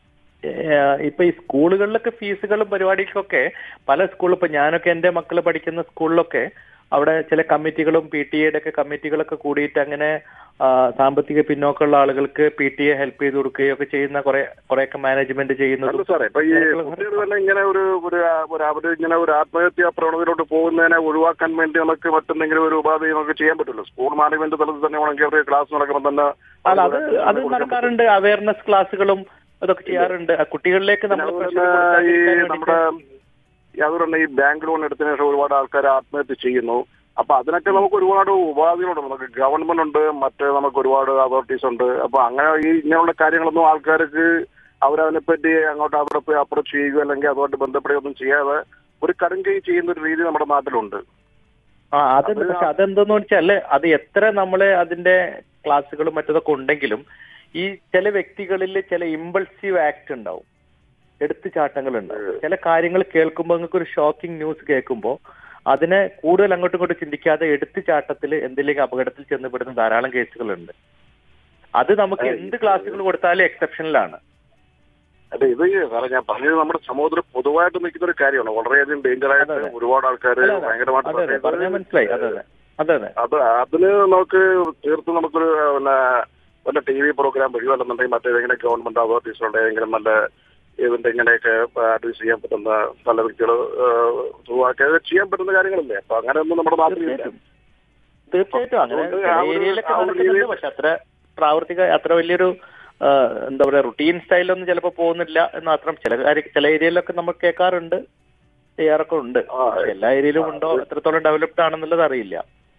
Speaker 3: ഏഹ്, ഇപ്പൊ ഈ സ്കൂളുകളിലൊക്കെ ഫീസുകളും പരിപാടികൾക്കൊക്കെ പല സ്കൂളിൽ ഇപ്പൊ ഞാനൊക്കെ എന്റെ മക്കൾ പഠിക്കുന്ന സ്കൂളിലൊക്കെ അവിടെ ചില കമ്മിറ്റികളും പി ടി എയുടെ ഒക്കെ കമ്മിറ്റികളൊക്കെ കൂടിയിട്ട് അങ്ങനെ ആ, സാമ്പത്തിക പിന്നോക്കമുള്ള ആളുകൾക്ക് പി ടി എ ഹെൽപ്പ് ചെയ്ത് കൊടുക്കുകയും ഒക്കെ ചെയ്യുന്ന കുറെ കുറെയൊക്കെ മാനേജ്മെന്റ്
Speaker 4: അല്ല
Speaker 3: ചെയ്യുന്നത്
Speaker 4: സാറേ ഇപ്പൊ ഈ കുട്ടികൾ തന്നെ ഇങ്ങനെ ഒരു ഒരു ഒരു അവര് ഇങ്ങനെ ഒരു ആത്മഹത്യാ പ്രവണതയിലോട്ട് പോകുന്നതിനെ ഒഴിവാക്കാൻ വേണ്ടി നമുക്ക് മറ്റെന്തെങ്കിലും ഒരു ഉപാധി നമുക്ക് ചെയ്യാൻ പറ്റുമല്ലോ സ്കൂൾ മാനേജ്മെന്റ് തലത്തിൽ തന്നെ വേണമെങ്കിൽ അവർ ക്ലാസ് നടക്കുമ്പോൾ തന്നെ
Speaker 3: അല്ല അത് അത് നടക്കാറുണ്ട് അവയർനെസ് ക്ലാസ്സുകളും അതൊക്കെ ചെയ്യാറുണ്ട് ആ കുട്ടികളിലേക്ക് നമ്മൾ
Speaker 4: അതുപോലെ
Speaker 3: pressure
Speaker 4: തന്നെ ഈ
Speaker 3: കൊടുക്കാതിരിക്കാൻ
Speaker 4: നമ്മുടെ
Speaker 3: വേണ്ടിയിട്ട്
Speaker 4: ഈ അതുപോലെ തന്നെ ഈ ബാങ്ക് ലോൺ എടുത്തതിന് ശേഷം ഒരുപാട് ആൾക്കാർ ആത്മഹത്യ ചെയ്യുന്നു അപ്പൊ അതിനൊക്കെ നമുക്ക് ഒരുപാട് ഉപാധികളുണ്ട് നമുക്ക് ഗവൺമെന്റ് ഉണ്ട് മറ്റ് നമുക്ക് ഒരുപാട് അതോറിറ്റീസ് ഉണ്ട് അപ്പൊ അങ്ങനെ ഈ ഇങ്ങനെയുള്ള കാര്യങ്ങളൊന്നും ആൾക്കാർക്ക് അവരതിനെപ്പറ്റി അങ്ങോട്ട് അവിടെ പോയി അപ്രോച്ച് ചെയ്യുകയോ അല്ലെങ്കിൽ അതുമായിട്ട് ബന്ധപ്പെടുകയൊന്നും ചെയ്യാതെ ഒരു കടുങ്കൈ ചെയ്യുന്ന ഒരു രീതി നമ്മുടെ നാട്ടിലുണ്ട്
Speaker 3: ആ അതുണ്ട് പക്ഷെ അതെന്തെന്ന് വെച്ചാല് അത് എത്ര നമ്മള് അതിന്റെ ക്ലാസ്സുകളും മറ്റതൊക്കെ ഉണ്ടെങ്കിലും ഈ ചില വ്യക്തികളിൽ ചില ഇമ്പൾസീവ് ആക്ട് ഉണ്ടാവും എടുത്തുചാട്ടങ്ങൾ ഉണ്ടാവും ചില കാര്യങ്ങൾ കേൾക്കുമ്പോൾ നിങ്ങൾക്ക് ഒരു ഷോക്കിംഗ് ന്യൂസ് കേൾക്കുമ്പോൾ അതിനെ കൂടുതൽ അങ്ങോട്ടും ഇങ്ങോട്ടും ചിന്തിക്കാതെ എടുത്തുചാട്ടത്തിൽ എന്തെങ്കിലും അപകടത്തിൽ ചെന്നപ്പെടുന്ന ധാരാളം കേസുകളുണ്ട് അത് നമുക്ക് എന്ത് ക്ലാസ്സുകൾ കൊടുത്താലും എക്സെപ്ഷനിലാണ്
Speaker 4: അല്ല ഇത് സാറേ ഞാൻ പറഞ്ഞത് നമ്മുടെ സമൂഹത്തിൽ പൊതുവായിട്ട് നിൽക്കുന്ന ഒരു കാര്യമാണ് വളരെയധികം ഡേഞ്ചർ ആയിട്ട്
Speaker 3: അതെ, അതെ.
Speaker 4: ഒരുപാട് ആൾക്കാർ
Speaker 3: അതെ, അതെ.
Speaker 4: ഭയങ്കരമായിട്ട്
Speaker 3: അതെ അതെ പറഞ്ഞാൽ മനസ്സിലായി അതെ അതെ അതെ അതെ
Speaker 4: അത് അതിന് നമുക്ക് തീർത്തും നമുക്കൊരു പിന്നെ വല്ല ടി വി പ്രോഗ്രാം വഴിയോ അല്ലെന്നുണ്ടെങ്കിൽ മറ്റേതെങ്കിലും ഗവൺമെന്റ് അതോറിറ്റീസിലുള്ള ഏതെങ്കിലും നല്ല ഇതിന്റെ ഇങ്ങനെയൊക്കെ അഡ്വൈസ് ചെയ്യാൻ പറ്റുന്ന നല്ല വ്യക്തികൾ ഒക്കെ ചെയ്യാൻ പറ്റുന്ന കാര്യങ്ങളല്ലേ അപ്പൊ അങ്ങനെ ഒന്നും നമ്മുടെ നാട്ടിലില്ല
Speaker 3: തീർച്ചയായിട്ടും തീർച്ചയായിട്ടും അങ്ങനെ
Speaker 4: അതുകൊണ്ട്
Speaker 3: ചില
Speaker 4: ആ ഒരു-
Speaker 3: ഏരിയയിലൊക്കെ
Speaker 4: ആ ഒരു
Speaker 3: നടക്കുന്നുണ്ട്
Speaker 4: രീതിയിൽ-
Speaker 3: പക്ഷെ അത്ര പ്രാവർത്തിക അത്ര വലിയൊരു ആ, എന്താ പറയാ റുട്ടീൻ സ്റ്റൈലൊന്നും ചിലപ്പോൾ പോകുന്നില്ല എന്ന് മാത്രം ചില കാര്യം ചില ഏരിയയിലൊക്കെ നമ്മൾ കേൾക്കാറുണ്ട് ചെയ്യാറൊക്കെ ഉണ്ട്
Speaker 4: ആ,
Speaker 3: പക്ഷെ എല്ലാ ഏരിയയിലും ഉണ്ടോ എത്രത്തോളം ഡെവലപ്ഡ് ആണെന്നുള്ളത് അറിയില്ല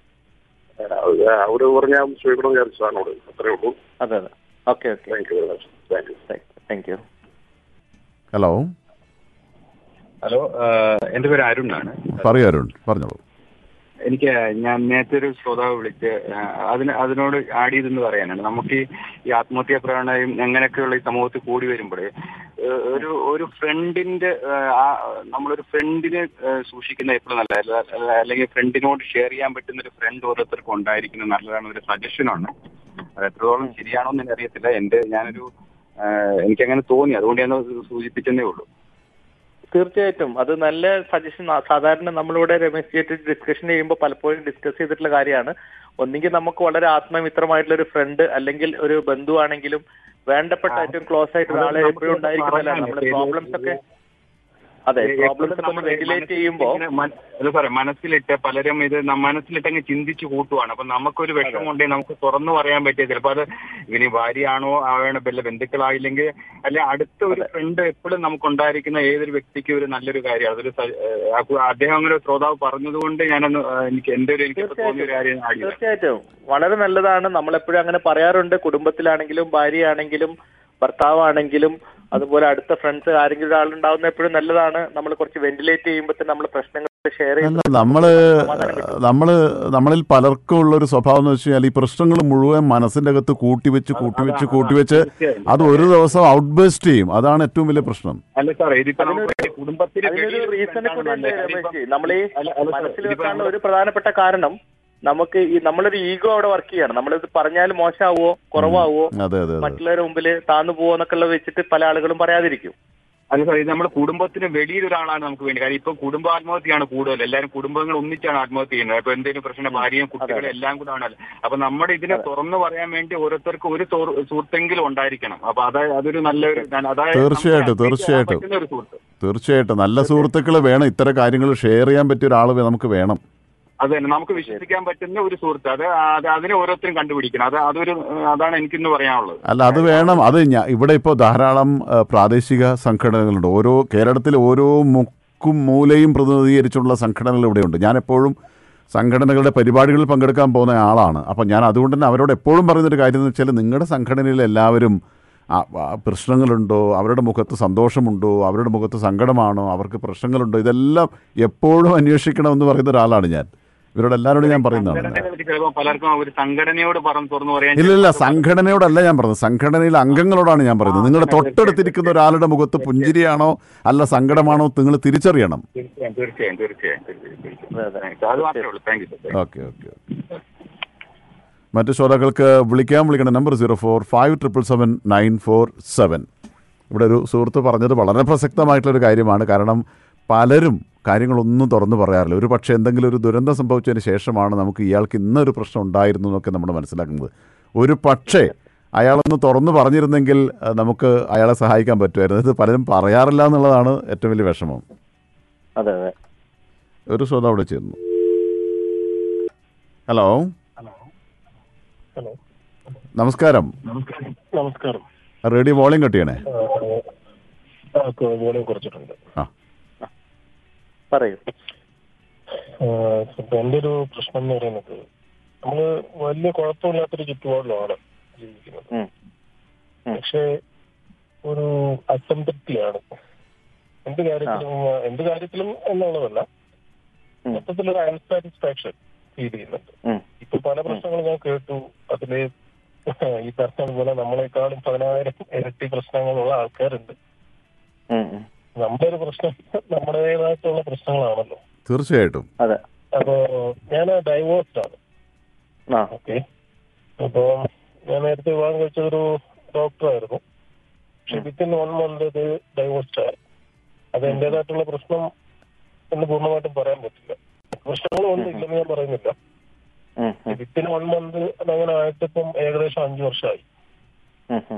Speaker 4: അവര് പറഞ്ഞ ചോദിക്കണം വിചാരിച്ചു സാറിനോട് അത്രേ ഉള്ളൂ
Speaker 3: അതെ അതെ okay okay
Speaker 4: thank you very much thank you
Speaker 3: thank you
Speaker 2: hello
Speaker 6: hello എന്റെ പേര് അരുണാണ്
Speaker 2: പറയൂ അരുൺ പറഞ്ഞോളൂ
Speaker 6: എനിക്ക് ഞാൻ നേരത്തെ ഒരു ശ്രോതാവ് വിളിച്ച് ആ, അതിന് അതിനോട് ആഡ് ചെയ്തെന്ന് പറയാനാണ് നമുക്ക് ഈ- ഈ ആത്മഹത്യാ പ്രവണതയും അങ്ങനെയൊക്കെയുള്ള ഈ സമൂഹത്തിൽ കൂടി വരുമ്പോൾ ഒരു ഒരു ഫ്രണ്ടിന്റെ ആ, ആ, നമ്മളൊരു ഫ്രണ്ടിനെ ആ, സൂക്ഷിക്കുന്ന എപ്പോഴും നല്ലതല്ല അല്ല- അല്ലെങ്കിൽ ഫ്രണ്ടിനോട് ഷെയർ ചെയ്യാൻ പറ്റുന്ന ഒരു ഫ്രണ്ട് ഓരോരുത്തർക്കും ഉണ്ടായിരിക്കുന്നത് നല്ലതാണ് ഒരു സജഷനാണ് അത് എത്രത്തോളം ശരിയാണോ എന്ന് എനിക്കറിയത്തില്ല എന്റെ ഞാനൊരു ആ, എനിക്കങ്ങനെ തോന്നി അതുകൊണ്ട് ഞാൻ അത് സൂചിപ്പിച്ചെന്നേ ഉള്ളൂ
Speaker 3: തീർച്ചയായിട്ടും അത് നല്ല സജഷൻ സാധാരണ നമ്മളിവിടെ രമേശ് ചേട്ടി ഡിസ്കഷൻ ചെയ്യുമ്പോൾ പലപ്പോഴും ഡിസ്കസ് ചെയ്തിട്ടുള്ള കാര്യമാണ് ഒന്നെങ്കിൽ നമുക്ക് വളരെ ആത്മമിത്രമായിട്ടുള്ള ഒരു ഫ്രണ്ട് അല്ലെങ്കിൽ ഒരു ബന്ധുവാണെങ്കിലും വേണ്ടപ്പെട്ട ഏറ്റവും ക്ലോസ് ആയിട്ട് ഒരാളെ എപ്പോഴും ഉണ്ടായിരിക്കുന്നതല്ല നമ്മുടെ പ്രോബ്ലംസ് ഒക്കെ അതെ പ്രോബ്ലംസ് ഒക്കെ ഒന്ന് വെന്റിലേറ്റ് ചെയ്യുമ്പോൾ
Speaker 6: ഇങ്ങനെ മന- അല്ല സാറേ മനസ്സിലിട്ട് പലരും ഇത് ന- മനസ്സിലിട്ടങ്ങ് ചിന്തിച്ച് കൂട്ടുവാണ് അപ്പൊ നമുക്കൊരു വിഷമം ഉണ്ടെങ്കിൽ നമുക്ക് തുറന്നു പറയാൻ പറ്റിയ ചിലപ്പോ അത് ഇനി ഭാര്യയാണോ ആവണ വല്ല ബന്ധുക്കളായില്ലെങ്കിൽ അല്ലെ അടുത്ത ഒരു ഫ്രണ്ട് എപ്പോഴും നമുക്ക് ഉണ്ടായിരിക്കുന്ന ഏതൊരു വ്യക്തിക്കും ഒരു നല്ലൊരു കാര്യമാണ് അതൊരു സ- ഏഹ് ആ കു- അദ്ദേഹം അങ്ങനെ ഒരു ശ്രോതാവ് പറഞ്ഞതുകൊണ്ട് ഞാനൊന്ന് ഏഹ് എനിക്ക് എന്റെ ഒരു എനിക്ക് തോന്നിയ ഒരു കാര്യം ആഡ് ചെയ്തതാണ്.
Speaker 3: തീർച്ചയായിട്ടും വളരെ നല്ലതാണ് നമ്മളെപ്പോഴും അങ്ങനെ പറയാറുണ്ട് കുടുംബത്തിലാണെങ്കിലും ഭാര്യയാണെങ്കിലും ഭർത്താവാണെങ്കിലും അതുപോലെ അടുത്ത ഫ്രണ്ട്സ് ആരെങ്കിലും ഒരാളുണ്ടാവുന്ന എപ്പോഴും നല്ലതാണ് നമ്മൾ കുറച്ച് വെന്റിലേറ്റ് ചെയ്യുമ്പോൾ തന്നെ നമ്മൾ പ്രശ്നങ്ങൾ ഷെയർ
Speaker 2: അല്ല
Speaker 3: ചെയ്യുന്നത്
Speaker 2: നമ്മള് നമ്മള് നമ്മളിൽ പലർക്കും ഉള്ള ഒരു സ്വഭാവം എന്ന് വെച്ച് കഴിഞ്ഞാൽ ഈ പ്രശ്നങ്ങൾ മുഴുവൻ മനസ്സിന്റെ അകത്ത് കൂട്ടിവെച്ച് കൂട്ടിവെച്ച് കൂട്ടിവെച്ച് അത് ഒരു ദിവസം ഔട്ട് ബേസ്റ്റ് ചെയ്യും അതാണ് ഏറ്റവും വലിയ പ്രശ്നം
Speaker 6: അല്ല സാറേ ഇതിപ്പോ നമുക്ക് കുടുംബത്തിന്
Speaker 3: അതിനൊരു
Speaker 6: വെളിയിൽ
Speaker 3: റീസണെ
Speaker 6: എന്താണ്
Speaker 3: കൂടി ഉണ്ട്
Speaker 6: നല്ലത്?
Speaker 3: രമേശ്
Speaker 6: ഇതിപ്പം-
Speaker 3: നമ്മൾ ഈ
Speaker 6: അല്ല, അല്ല സാർ,
Speaker 3: മനസ്സിൽ
Speaker 6: ഇതിപ്പോ
Speaker 3: വെക്കാനുള്ള
Speaker 6: നമ്മള്
Speaker 3: ഒരു പ്രധാനപ്പെട്ട കാരണം നമുക്ക് ഈ നമ്മളൊരു ഈഗോ അവിടെ വർക്ക് ചെയ്യാണ് നമ്മളിത് പറഞ്ഞാൽ മോശമാവോ കുറവാവോ
Speaker 2: അതെ അതെ അതെ
Speaker 3: മറ്റുള്ളവരുടെ മുമ്പിൽ താന്നു പോവോ എന്നൊക്കെ ഉള്ളത് വെച്ചിട്ട് പല ആളുകളും പറയാതിരിക്കും
Speaker 6: അല്ല സാർ ഇത് നമ്മുടെ കുടുംബത്തിന് വെളിയിൽ ഒരാളാണ് നമുക്ക് വേണ്ടി കാര്യം ഇപ്പൊ കുടുംബ ആത്മഹത്യയാണ് കൂടുതൽ എല്ലാവരും കുടുംബങ്ങൾ ഒന്നിച്ചാണ് ആത്മഹത്യ ചെയ്യുന്നത് ഇപ്പൊ എന്തെങ്കിലും പ്രശ്നം ഭാര്യയും കുട്ടികളും എല്ലാം കൂടെ ആണല്ലോ അപ്പൊ നമ്മുടെ ഇതിനെ തുറന്നു പറയാൻ വേണ്ടി ഓരോരുത്തർക്കും ഒരു സുഹൃ- സുഹൃത്തെങ്കിലും ഉണ്ടായിരിക്കണം അപ്പൊ അതായത് അതൊരു നല്ലൊരു അതായത്
Speaker 2: തീർച്ചയായിട്ടും,
Speaker 6: നമുക്ക്
Speaker 2: തീർച്ചയായിട്ടും.
Speaker 6: പറ്റുന്ന ഒരു സുഹൃത്ത്
Speaker 2: തീർച്ചയായിട്ടും നല്ല സുഹൃത്തുക്കൾ വേണം ഇത്തരം കാര്യങ്ങൾ ഷെയർ ചെയ്യാൻ പറ്റിയ ഒരാൾ നമുക്ക് വേണം
Speaker 6: അത് തന്നെ നമുക്ക് വിശ്വസിക്കാൻ പറ്റുന്ന ഒരു സുഹൃത്ത് അത് അത് അതിനെ ഓരോരുത്തരും കണ്ടുപിടിക്കണം അത് അതൊരു അതാണ് എനിക്കിന്ന് പറയാനുള്ളത്
Speaker 2: അല്ല അത് വേണം അത് ഞാ ഇവിടെ ഇപ്പോൾ ധാരാളം ആ, പ്രാദേശിക സംഘടനകളുണ്ട് ഓരോ കേരളത്തിൽ ഓരോ മുക്കും മൂലയും പ്രതിനിധീകരിച്ചുള്ള സംഘടനകൾ ഇവിടെയുണ്ട് ഞാൻ എപ്പോഴും സംഘടനകളുടെ പരിപാടികളിൽ പങ്കെടുക്കാൻ പോകുന്ന ആളാണ് അപ്പം ഞാൻ അതുകൊണ്ട് തന്നെ അവരോട് എപ്പോഴും പറയുന്നൊരു കാര്യം എന്ന് വെച്ചാൽ നിങ്ങളുടെ സംഘടനയിൽ എല്ലാവരും ആ, ആ, പ്രശ്നങ്ങളുണ്ടോ അവരുടെ മുഖത്ത് സന്തോഷമുണ്ടോ അവരുടെ മുഖത്ത് സങ്കടമാണോ അവർക്ക് പ്രശ്നങ്ങളുണ്ടോ ഇതെല്ലാം എപ്പോഴും അന്വേഷിക്കണമെന്ന് പറയുന്ന ഒരാളാണ് ഞാൻ ഇവരോട് എല്ലാവരോടും ഞാൻ പറയുന്നതാണ്
Speaker 6: സംഘടനയെ പറ്റി ചിലപ്പോൾ പലർക്കും ഒരു സംഘടനയോട് പറഞ്ഞു തുറന്നു പറയാൻ
Speaker 2: ഇല്ല ഇല്ല സംഘടനയോടല്ല ഞാൻ പറഞ്ഞത് സംഘടനയിലെ അംഗങ്ങളോടാണ് ഞാൻ പറയുന്നത് നിങ്ങളുടെ തൊട്ടടുത്തിരിക്കുന്ന ഒരാളുടെ മുഖത്ത് പുഞ്ചിരിയാണോ അല്ല സങ്കടമാണോ നിങ്ങൾ തിരിച്ചറിയണം
Speaker 6: തീർച്ചയായും തീർച്ചയായും തീർച്ചയായും തീർച്ചയായും,
Speaker 3: അതെ, അതെ.
Speaker 6: തീർച്ചയായും അത് മാത്രമേ ഉള്ളൂ thank you sir
Speaker 2: okay okay okay മറ്റു ശ്രോതാക്കൾക്ക് വിളിക്കാൻ വിളിക്കേണ്ട number zero four five triple seven nine four seven ഇവിടെ ഒരു സുഹൃത്ത് പറഞ്ഞത് വളരെ പ്രസക്തമായിട്ടുള്ളൊരു കാര്യമാണ് കാരണം പലരും കാര്യങ്ങളൊന്നും തുറന്നു പറയാറില്ല ഒരു പക്ഷേ എന്തെങ്കിലും ഒരു ദുരന്തം സംഭവിച്ചതിന് ശേഷമാണ് നമുക്ക് ഇയാൾക്ക് ഇന്നൊരു പ്രശ്നം ഉണ്ടായിരുന്നു എന്നൊക്കെ നമ്മൾ മനസ്സിലാക്കുന്നത് ഒരു പക്ഷേ അയാളൊന്ന് തുറന്നു പറഞ്ഞിരുന്നെങ്കിൽ അഹ്, നമുക്ക് അയാളെ സഹായിക്കാൻ പറ്റുമായിരുന്നു ഇത് പലരും പറയാറില്ല എന്നുള്ളതാണ് ഏറ്റവും വലിയ വിഷമം
Speaker 3: അതെ അതെ
Speaker 2: ഒരു ശ്രോത അവിടെ ചേർന്നു ഹലോ
Speaker 7: ഹലോ
Speaker 2: നമസ്കാരം
Speaker 7: നമസ്കാരം
Speaker 2: റേഡിയോ വോളിയം കട്ടിയണേ
Speaker 7: വോളിയം കുറച്ചിട്ടുണ്ട്
Speaker 2: ആ
Speaker 3: പറയൂ
Speaker 7: ആ, ഇപ്പൊ എന്റെ ഒരു പ്രശ്നം എന്ന് പറയുന്നത് നമ്മള് വലിയ കുഴപ്പമില്ലാത്തൊരു ചുറ്റുപാടിലാണ് ജീവിക്കുന്നത്
Speaker 3: ഉം. ഉം.
Speaker 7: പക്ഷെ ഒരു അസംതൃപ്തിയാണ് എന്ത് കാര്യത്തിലും എന്ത് കാര്യത്തിലും എന്നുള്ളതല്ല
Speaker 3: ഉം.
Speaker 7: മൊത്തത്തിലൊരു അൺസാറ്റിസ്ഫാക്ഷൻ ഫീൽ ചെയ്യുന്നുണ്ട്
Speaker 3: ഉം.
Speaker 7: ഇപ്പൊ പല പ്രശ്നങ്ങളും ഞാൻ കേട്ടു അതില് ഈ പറഞ്ഞ പോലെ നമ്മളെക്കാളും പതിനായിരം ഇരട്ടി പ്രശ്നങ്ങളുള്ള ആൾക്കാരുണ്ട്
Speaker 3: ഉം, ഉം.
Speaker 7: നമ്മുടെ ഒരു പ്രശ്നം നമ്മുടേതായിട്ടുള്ള പ്രശ്നങ്ങളാണല്ലോ
Speaker 2: തീർച്ചയായിട്ടും
Speaker 3: അതെ
Speaker 7: അപ്പോ ഞാൻ ഡൈവോഴ്സ്ഡ് ആണ്
Speaker 3: ആ
Speaker 7: ഓക്കെ അപ്പോ ഞാൻ നേരത്തെ വിവാഹം കഴിച്ച ഒരു ഡോക്ടറായിരുന്നു പക്ഷെ വിത്തിൻ വൺ മന്ത് ഇത് ഡൈവോഴ്സ്ഡ് ആയി അത് എന്റേതായിട്ടുള്ള പ്രശ്നം എന്ന് പൂർണ്ണമായിട്ടും പറയാൻ പറ്റില്ല പ്രശ്നങ്ങളൊന്നും ഇല്ലെന്ന് ഞാൻ പറയുന്നില്ല
Speaker 3: ഉം, ഉം,
Speaker 7: വിത്തിൻ വൺ മന്ത് അതങ്ങനെ ആയിട്ടിപ്പം ഏകദേശം അഞ്ചു വർഷമായി
Speaker 3: ഉം, ഉം.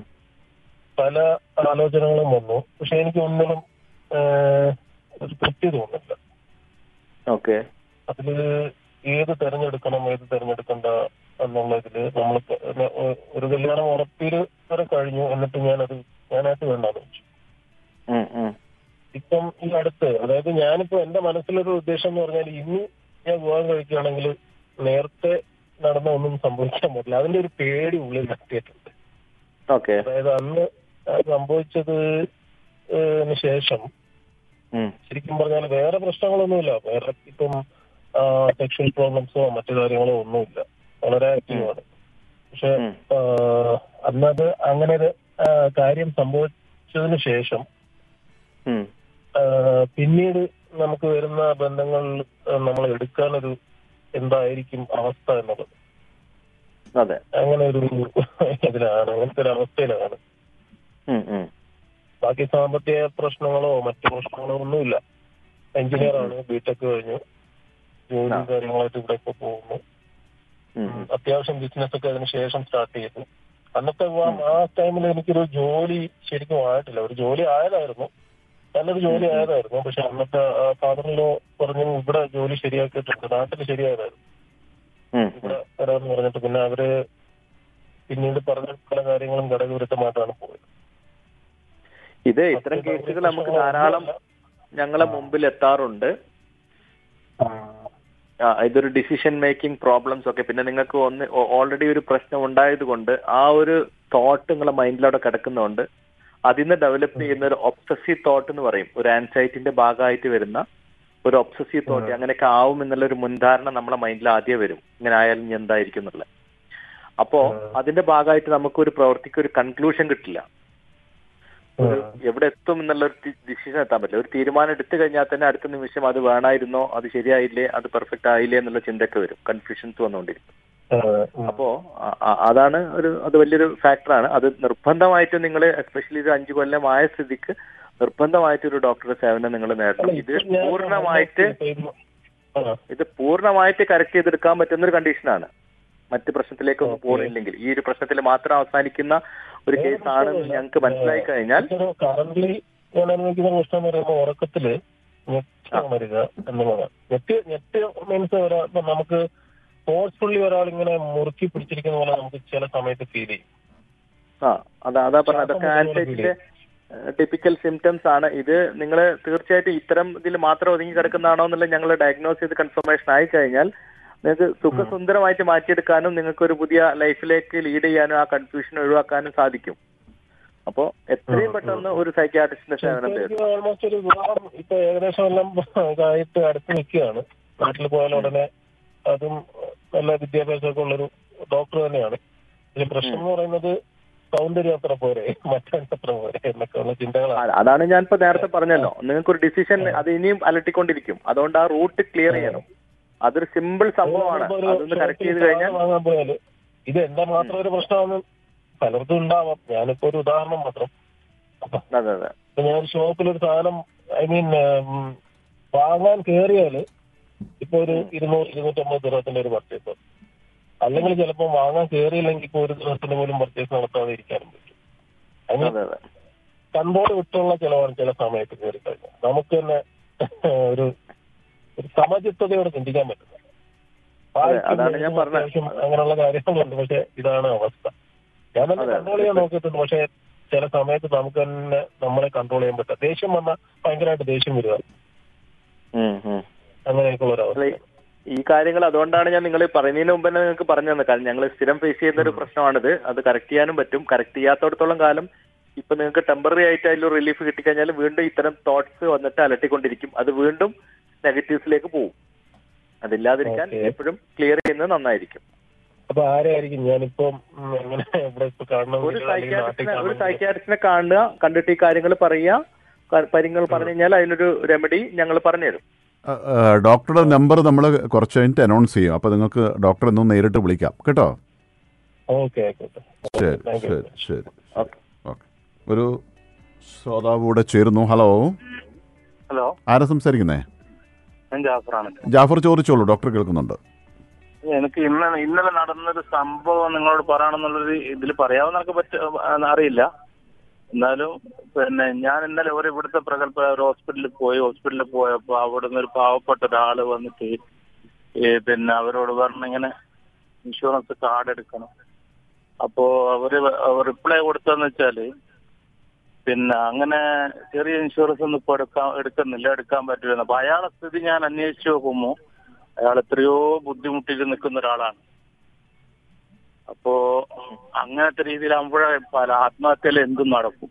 Speaker 7: പല ആലോചനകളും വന്നു പക്ഷെ എനിക്ക് ഒന്നിനും ഏഹ്, ഒരു തൃപ്തി തോന്നുന്നില്ല
Speaker 3: ഓക്കെ
Speaker 7: അതില് ഏത് തെരഞ്ഞെടുക്കണം ഏത് തെരഞ്ഞെടുക്കണ്ട എന്നുള്ളതില് നമ്മൾ ഒരു കല്യാണം ഉറപ്പില് വരെ കഴിഞ്ഞു എന്നിട്ട് ഞാനത് ഞാനായിട്ട് വേണ്ടാന്ന് വെച്ചു
Speaker 3: ഉം, ഉം.
Speaker 7: ഇപ്പം ഈ അടുത്ത് അതായത് ഞാനിപ്പോ എന്റെ മനസ്സിലൊരു ഉദ്ദേശം എന്ന് പറഞ്ഞാൽ ഇനി ഞാൻ വിവാഹം കഴിക്കുകയാണെങ്കിൽ നേരത്തെ നടന്ന ഒന്നും സംഭവിക്കാൻ പറ്റില്ല അതിന്റെ ഒരു പേടി ഉള്ളിൽ നട്ടിയിട്ടുണ്ട്
Speaker 3: ഓക്കെ
Speaker 7: അതായത് അന്ന് അത് സംഭവിച്ചത് ഏഹ് ശേഷം
Speaker 3: ഉം,
Speaker 7: ശരിക്കും പറഞ്ഞാൽ വേറെ പ്രശ്നങ്ങളൊന്നുമില്ല വേറെ ഇപ്പം സെക്ഷൽ പ്രോബ്ലംസോ മറ്റു കാര്യങ്ങളോ ഒന്നുമില്ല വളരെ ആക്റ്റീവാണ് പക്ഷെ
Speaker 3: ഉം.
Speaker 7: അന്നത് അങ്ങനെ ഒരു ആ, കാര്യം സംഭവിച്ചതിന് ശേഷം
Speaker 3: ഉം.
Speaker 7: ആ, പിന്നീട് നമുക്ക് വരുന്ന ബന്ധങ്ങളിൽ നമ്മൾ എടുക്കാനൊരു എന്തായിരിക്കും അവസ്ഥ എന്നുള്ളത്
Speaker 3: അതെ
Speaker 7: അങ്ങനെ ഒരു ഇതിലാണ് അങ്ങനത്തെ ഒരു അവസ്ഥയിലാണ്
Speaker 3: ഉം, ഉം.
Speaker 7: ബാക്കി സാമ്പത്തിക പ്രശ്നങ്ങളോ മറ്റു പ്രശ്നങ്ങളോ ഒന്നുമില്ല എഞ്ചിനീയർ ആണ് ബിടെക് കഴിഞ്ഞു ജോലി
Speaker 3: ആ.
Speaker 7: കാര്യങ്ങളായിട്ട് ഇവിടെ ഇപ്പൊ പോകുന്നു
Speaker 3: ഉം, ഉം.
Speaker 7: അത്യാവശ്യം ബിസിനസ് ഒക്കെ അതിന് ശേഷം സ്റ്റാർട്ട് ചെയ്തു അന്നത്തെ വിവാഹം ആ ടൈമിൽ എനിക്കൊരു ജോലി ശരിക്കും ആയിട്ടില്ല ഒരു ജോലി ആയതായിരുന്നു നല്ലൊരു ജോലി ആയതായിരുന്നു പക്ഷെ അന്നത്തെ ഫാദറിലോ പറഞ്ഞു ഇവിടെ ജോലി ശരിയാക്കിയിട്ടുണ്ട് നാട്ടിൽ ശരിയായതായിരുന്നു
Speaker 3: ഉം,
Speaker 7: ഇവിടെ വരാമെന്ന് പറഞ്ഞിട്ട് പിന്നെ അവര് പിന്നീട് പറഞ്ഞ പല കാര്യങ്ങളും ഘടകവിരുദ്ധമായിട്ടാണ് പോയത്
Speaker 3: ഇത് ഇത്തരം കേസുകൾ നമുക്ക് ധാരാളം ഞങ്ങളെ മുമ്പിൽ എത്താറുണ്ട് ആ, ഇതൊരു ഡിസിഷൻ മേക്കിംഗ് പ്രോബ്ലംസ് ഒക്കെ പിന്നെ നിങ്ങൾക്ക് ഒന്ന് ഓൾറെഡി ഒരു പ്രശ്നം ഉണ്ടായത് കൊണ്ട് ആ ഒരു തോട്ട് നിങ്ങളെ മൈൻഡിലവിടെ കിടക്കുന്നതുകൊണ്ട് അതിൽ നിന്ന് ഡെവലപ്പ് ചെയ്യുന്ന ഒരു ഒബ്സസീവ് തോട്ട് എന്ന് പറയും ഒരു ആൻസൈറ്റിന്റെ ഭാഗമായിട്ട് വരുന്ന ഒരു ഒബ്സസീവ് തോട്ട് അങ്ങനെയൊക്കെ ആവും എന്നുള്ള ഒരു മുൻധാരണ നമ്മളെ മൈൻഡിൽ ആദ്യം വരും ഇങ്ങനെ ആയാലും ഇനി എന്തായിരിക്കും എന്നുള്ളത് അപ്പോ അതിന്റെ ഭാഗമായിട്ട് നമുക്ക് ഒരു പ്രവൃത്തിക്ക് ഒരു കൺക്ലൂഷൻ കിട്ടില്ല ഒരു എവിടെ എത്തും എന്നുള്ള ഒരു ഡിസിഷൻ എത്താൻ പറ്റില്ല ഒരു തീരുമാനം എടുത്തു കഴിഞ്ഞാൽ തന്നെ അടുത്ത നിമിഷം അത് വേണമായിരുന്നോ അത് ശരിയായില്ലേ അത് പെർഫെക്റ്റ് ആയില്ലേ എന്നുള്ള ചിന്തയൊക്കെ വരും കൺഫ്യൂഷൻസ് വന്നുകൊണ്ടിരിക്കും അപ്പോ അ- അ- അതാണ് ഒരു അത് വലിയൊരു ഫാക്ടറാണ് അത് നിർബന്ധമായിട്ട് നിങ്ങൾ എസ്പെഷ്യലി ഒരു അഞ്ചു കൊല്ലമായ സ്ഥിതിക്ക് നിർബന്ധമായിട്ട് ഒരു ഡോക്ടറുടെ സേവനം നിങ്ങൾ നേടണം ഇത് പൂർണ്ണമായിട്ട് ഇത് പൂർണ്ണമായിട്ട് കറക്റ്റ് ചെയ്തെടുക്കാൻ പറ്റുന്ന ഒരു കണ്ടീഷനാണ് മറ്റ് പ്രശ്നത്തിലേക്കൊന്നും പോകുന്നില്ലെങ്കിൽ ഈ ഒരു പ്രശ്നത്തിൽ മാത്രം അവസാനിക്കുന്ന ഒരു കേസ് ആണെന്ന് ഞങ്ങൾക്ക് മനസ്സിലായി കഴിഞ്ഞാൽ
Speaker 7: കറന്റ് ഞാൻ അനുഭവിക്കുന്ന ഒരു പ്രശ്നം എന്ന് പറയുമ്പോൾ ഉറക്കത്തില് ഞെട്ടി വരിക എന്നുള്ളതാണ് ഞെട്ടി ഞെട്ടി മീൻസ് ഒരാ ഇപ്പൊ നമുക്ക് ഫോഴ്സ്ഫുള്ളി ഒരാൾ ഇങ്ങനെ മുറുക്കി പിടിച്ചിരിക്കുന്ന പോലെ നമുക്ക് ചില സമയത്ത് ഫീൽ ചെയ്യും
Speaker 3: ആ അതാ അതാ പറഞ്ഞത് അതൊക്കെ ആൻസൈറ്റിന്റെ ടിപ്പിക്കൽ സിംറ്റംസ് ആണ് ഇത് നിങ്ങൾ തീർച്ചയായിട്ടും ഇത്തരം ഇതിൽ മാത്രം ഒതുങ്ങി കിടക്കുന്നതാണോ എന്നുള്ളത് ഞങ്ങൾ ഡയഗ്നോസ് ചെയ്ത് കൺഫർമേഷൻ ആയി കഴിഞ്ഞാൽ നിങ്ങൾക്ക് സുഖസുന്ദരമായിട്ട് മാറ്റിയെടുക്കാനും നിങ്ങൾക്ക് ഒരു പുതിയ ലൈഫിലേക്ക് ലീഡ് ചെയ്യാനും ആ കൺഫ്യൂഷൻ ഒഴിവാക്കാനും സാധിക്കും അപ്പോ എത്രയും പെട്ടെന്ന് ഒരു സൈക്യാട്രിസ്റ്റിന്റെ സേവനം തേടും
Speaker 7: എനിക്ക് ഓൾമോസ്റ്റ് ഒരു വിവാഹം ഇപ്പൊ ഏകദേശം എല്ലാം ആയിട്ട് അടുത്ത് നിൽക്കുകയാണ് നാട്ടിൽ പോയാൽ ഉടനെ അതും നല്ല വിദ്യാഭ്യാസമൊക്കെ ഉള്ളൊരു ഡോക്ടർ തന്നെയാണ് ഇതിൽ പ്രശ്നം എന്ന് പറയുന്നത് സൗന്ദര്യം അത്ര പോരെ മറ്റത്ര പോരെ എന്നൊക്കെയുള്ള ചിന്തകളാണ്
Speaker 3: ആ, അതാണ് ഞാൻ ഇപ്പൊ നേരത്തെ പറഞ്ഞല്ലോ നിങ്ങൾക്ക് ഒരു ഡിസിഷൻ അത് ഇനിയും അലട്ടിക്കൊണ്ടിരിക്കും അതുകൊണ്ട് ആ റൂട്ട് ക്ലിയർ ചെയ്യണം അതൊരു സിമ്പിൾ സംഭവമാണ്
Speaker 7: നമ്മളിപ്പോ ഒരു
Speaker 3: അതൊന്ന് കറക്റ്റ് ചെയ്ത്
Speaker 7: ഷോപ്പിൽ
Speaker 3: കഴിഞ്ഞാൽ
Speaker 7: സാധനം വാങ്ങാൻ പോയാല് ഇത് എന്താ മാത്രം ഒരു പ്രശ്നമാണ് പലർക്കും ഉണ്ടാവാം ഞാനിപ്പോ ഒരു ഉദാഹരണം മാത്രം
Speaker 3: അതെ അതെ
Speaker 7: ഇപ്പൊ ഞാൻ ഷോപ്പിൽ ഒരു സാധനം ഐ മീൻ വാങ്ങാൻ കയറിയാല് ഇപ്പൊ ഒരു ഇരുന്നൂറ് ഇരുന്നൂറ്റമ്പത് ദിവസത്തിന്റെ ഒരു പർച്ചേസ് അല്ലെങ്കിൽ ചിലപ്പോൾ വാങ്ങാൻ കയറിയില്ലെങ്കിൽ ഇപ്പൊ ഒരു ദിവസത്തിന് പോലും പർച്ചേസ് നടത്താതെ ഇരിക്കാനും പറ്റും ഐ മീൻ
Speaker 3: അതെ അതെ
Speaker 7: കൺട്രോൾ വിട്ടുള്ള ചിലവാണ് ചില സമയത്ത് കയറി കഴിഞ്ഞാൽ നമുക്ക് തന്നെ ഒരു ഒരു സമചിത്തതയോടെ ചിന്തിക്കാൻ പറ്റുന്നത്
Speaker 3: അതെ, അതാണ് ഞാൻ പറഞ്ഞത്.
Speaker 7: അത്യാവശ്യം അങ്ങനെയുള്ള കാര്യങ്ങളുണ്ട് പക്ഷെ ഇതാണ് അവസ്ഥ ഞാൻ തന്നെ
Speaker 3: അതെ,
Speaker 7: കൺട്രോൾ ചെയ്യാൻ നോക്കിയിട്ടുണ്ട് പക്ഷെ ചില സമയത്ത് നമുക്ക് തന്നെ നമ്മളെ കൺട്രോൾ ചെയ്യാൻ പറ്റും ദേഷ്യം വന്നാൽ ഭയങ്കരമായിട്ട് ദേഷ്യം വരിക
Speaker 3: ഉം, ഉം.
Speaker 7: അങ്ങനെയൊക്കെയുള്ള ഒരു
Speaker 3: അല്ല,
Speaker 7: അവസ്ഥ
Speaker 3: ഈ കാര്യങ്ങൾ അതുകൊണ്ടാണ് ഞാൻ നിങ്ങൾ പറയുന്നതിന് മുമ്പ് തന്നെ നിങ്ങൾക്ക് പറഞ്ഞു തന്നത് കാരണം ഞങ്ങൾ സ്ഥിരം ഫേസ് ചെയ്യുന്ന ഒരു പ്രശ്നമാണിത് അത് കറക്റ്റ് ചെയ്യാനും പറ്റും കറക്റ്റ് ചെയ്യാത്തടത്തോളം കാലം ഇപ്പൊ നിങ്ങൾക്ക് ടെമ്പററി ആയിട്ട് അതിൽ റിലീഫ് കിട്ടിക്കഴിഞ്ഞാൽ വീണ്ടും ഇത്തരം തോട്ട്സ് വന്നിട്ട് അലട്ടിക്കൊണ്ടിരിക്കും അത് വീണ്ടും നെഗറ്റീവ്സിലേക്ക് പോകും അതില്ലാതിരിക്കാൻ
Speaker 7: Okay.
Speaker 3: എപ്പോഴും ക്ലിയർ ചെയ്യുന്നത് നന്നായിരിക്കും
Speaker 7: അപ്പൊ ആരായിരിക്കും ഞാനിപ്പം ഉം, എങ്ങനെ ഇവിടെ ഇപ്പൊ കാണണം
Speaker 3: ഒരു
Speaker 7: അല്ലെങ്കിൽ നാട്ടിൽ
Speaker 3: സൈക്യാട്രിസ്റ്റിനെ ഒരു
Speaker 7: കാണണം
Speaker 3: സൈക്യാട്രിസ്റ്റിനെ കാണുക കണ്ടിട്ട് ഈ കാര്യങ്ങൾ പറയുക കാര്യങ്ങൾ പറഞ്ഞു കഴിഞ്ഞാൽ അതിനൊരു റെമഡി ഞങ്ങൾ പറഞ്ഞുതരും
Speaker 2: ആ, ആ, ഡോക്ടറുടെ നമ്പർ നമ്മൾ കുറച്ച് കഴിഞ്ഞിട്ട് അനൗൺസ് ചെയ്യും അപ്പോൾ നിങ്ങൾക്ക് ഡോക്ടറെ ഒന്ന് നേരിട്ട് വിളിക്കാം കേട്ടോ
Speaker 7: ഓക്കെ ആയിക്കോട്ടെ
Speaker 2: ശരി
Speaker 7: താങ്ക് യു
Speaker 2: ശരി ശരി
Speaker 3: ഓക്കെ
Speaker 2: ഓക്കെ ഒരു ശ്രോതാവ് കൂടെ ചേരുന്നു ഹലോ
Speaker 4: ഹലോ
Speaker 2: ആരാ സംസാരിക്കുന്നേ
Speaker 4: ഞാൻ ജാഫറാണ്
Speaker 2: ജാഫർ ചോദിച്ചോളൂ ഡോക്ടർ കേൾക്കുന്നുണ്ട്
Speaker 4: എനിക്ക് ഇന്നലെ ഇന്നലെ നടന്നൊരു സംഭവം നിങ്ങളോട് പറയണമെന്നുള്ളൊരു ഇതിൽ പറയാവുന്നതൊക്കെ പറ്റ അറിയില്ല എന്നാലും പിന്നെ ഞാൻ ഇന്നലെ ഒരു ഇവിടുത്തെ പ്രഗത്ഭ ഒരു ഹോസ്പിറ്റലിൽ പോയി ഹോസ്പിറ്റലിൽ പോയപ്പോ അവിടുന്ന് ഒരു പാവപ്പെട്ട ഒരാള് വന്നിട്ട് ഈ പിന്നെ അവരോട് പറഞ്ഞ ഇങ്ങനെ ഇൻഷുറൻസ് കാർഡ് എടുക്കണം അപ്പോ അവര് റിപ്ലൈ കൊടുത്തതെന്ന് വെച്ചാല് പിന്നെ അങ്ങനെ ചെറിയ ഇൻഷുറൻസ് ഒന്നും ഇപ്പൊ എടുക്കാൻ എടുക്കുന്നില്ല എടുക്കാൻ പറ്റില്ല അപ്പൊ അയാളെ സ്ഥിതി ഞാൻ അന്വേഷിച്ചു നോക്കുമ്പോ അയാൾ എത്രയോ ബുദ്ധിമുട്ടിട്ട് നിൽക്കുന്ന ഒരാളാണ് അപ്പോ അങ്ങനത്തെ രീതിയിലാകുമ്പോഴേ പല ആത്മഹത്യയിൽ എന്തും നടക്കും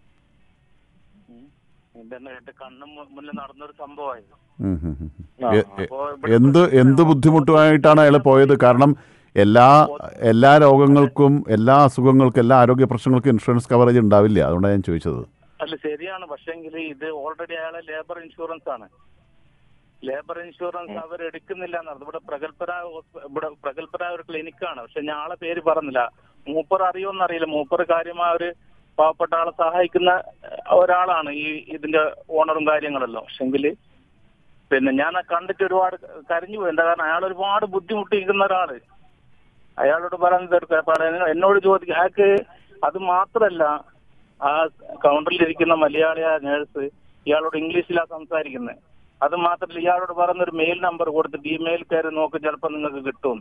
Speaker 4: ഉം. ഇതെന്നെ എന്റെ കണ്ണു മുന്നിൽ നടന്നൊരു സംഭവമായിരുന്നു
Speaker 2: ഉം, ഉം, ഉം.
Speaker 3: ആ,
Speaker 2: എ- എ-
Speaker 4: അപ്പോ ഇവിടെ
Speaker 2: എന്ത് എന്ത് ബുദ്ധിമുട്ടുമായിട്ടാണ് അയാൾ പോയത് കാരണം എല്ലാ എല്ലാ രോഗങ്ങൾക്കും എല്ലാ അസുഖങ്ങൾക്കും എല്ലാ ആരോഗ്യ പ്രശ്നങ്ങൾക്കും ഇൻഷുറൻസ് കവറേജ് ഉണ്ടാവില്ല അതുകൊണ്ടാണ് ഞാൻ ചോദിച്ചത്
Speaker 4: അല്ല ശരിയാണ് പക്ഷെങ്കിൽ ഇത് ഓൾറെഡി അയാളെ ലേബർ ഇൻഷുറൻസ് ആണ് ലേബർ ഇൻഷുറൻസ് അവർ എടുക്കുന്നില്ല എന്നർത്ഥം ഇവിടെ പ്രഗത്ഭരായ ഹോസ്പി- ഇവിടെ പ്രഗത്ഭരായ ഒരു ക്ലിനിക്കാണ് പക്ഷെ ഞാൻ ആളെ പേര് പറഞ്ഞില്ല മൂപ്പർ അറിയോന്നറിയില്ല മൂപ്പർ കാര്യമായ ഒരു പാവപ്പെട്ട ആളെ സഹായിക്കുന്ന ഏഹ്, ഒരാളാണ് ഈ ഇതിന്റെ ഓണറും കാര്യങ്ങളെല്ലാം പക്ഷെങ്കിൽ പിന്നെ ഞാൻ ആ കണ്ടിട്ട് ഒരുപാട് കരഞ്ഞു പോയി എന്താ കാരണം അയാൾ ഒരുപാട് ബുദ്ധിമുട്ടിയിരിക്കുന്ന ഒരാള് അയാളോട് പറയുന്നത് പറയുന്നത് എന്നോട് ചോദിക്കുക അയാൾക്ക് അത് മാത്രല്ല ആ കൗണ്ടറിൽ ഇരിക്കുന്ന മലയാളിയായ നേഴ്സ് ഇയാളോട് ഇംഗ്ലീഷിലാണ് സംസാരിക്കുന്നത് അത് മാത്രമല്ല ഇയാളോട് പറഞ്ഞൊരു മെയിൽ നമ്പർ കൊടുത്തിട്ട് ഈ മെയിൽ കയറി നോക്ക് ചിലപ്പോൾ നിങ്ങൾക്ക് കിട്ടും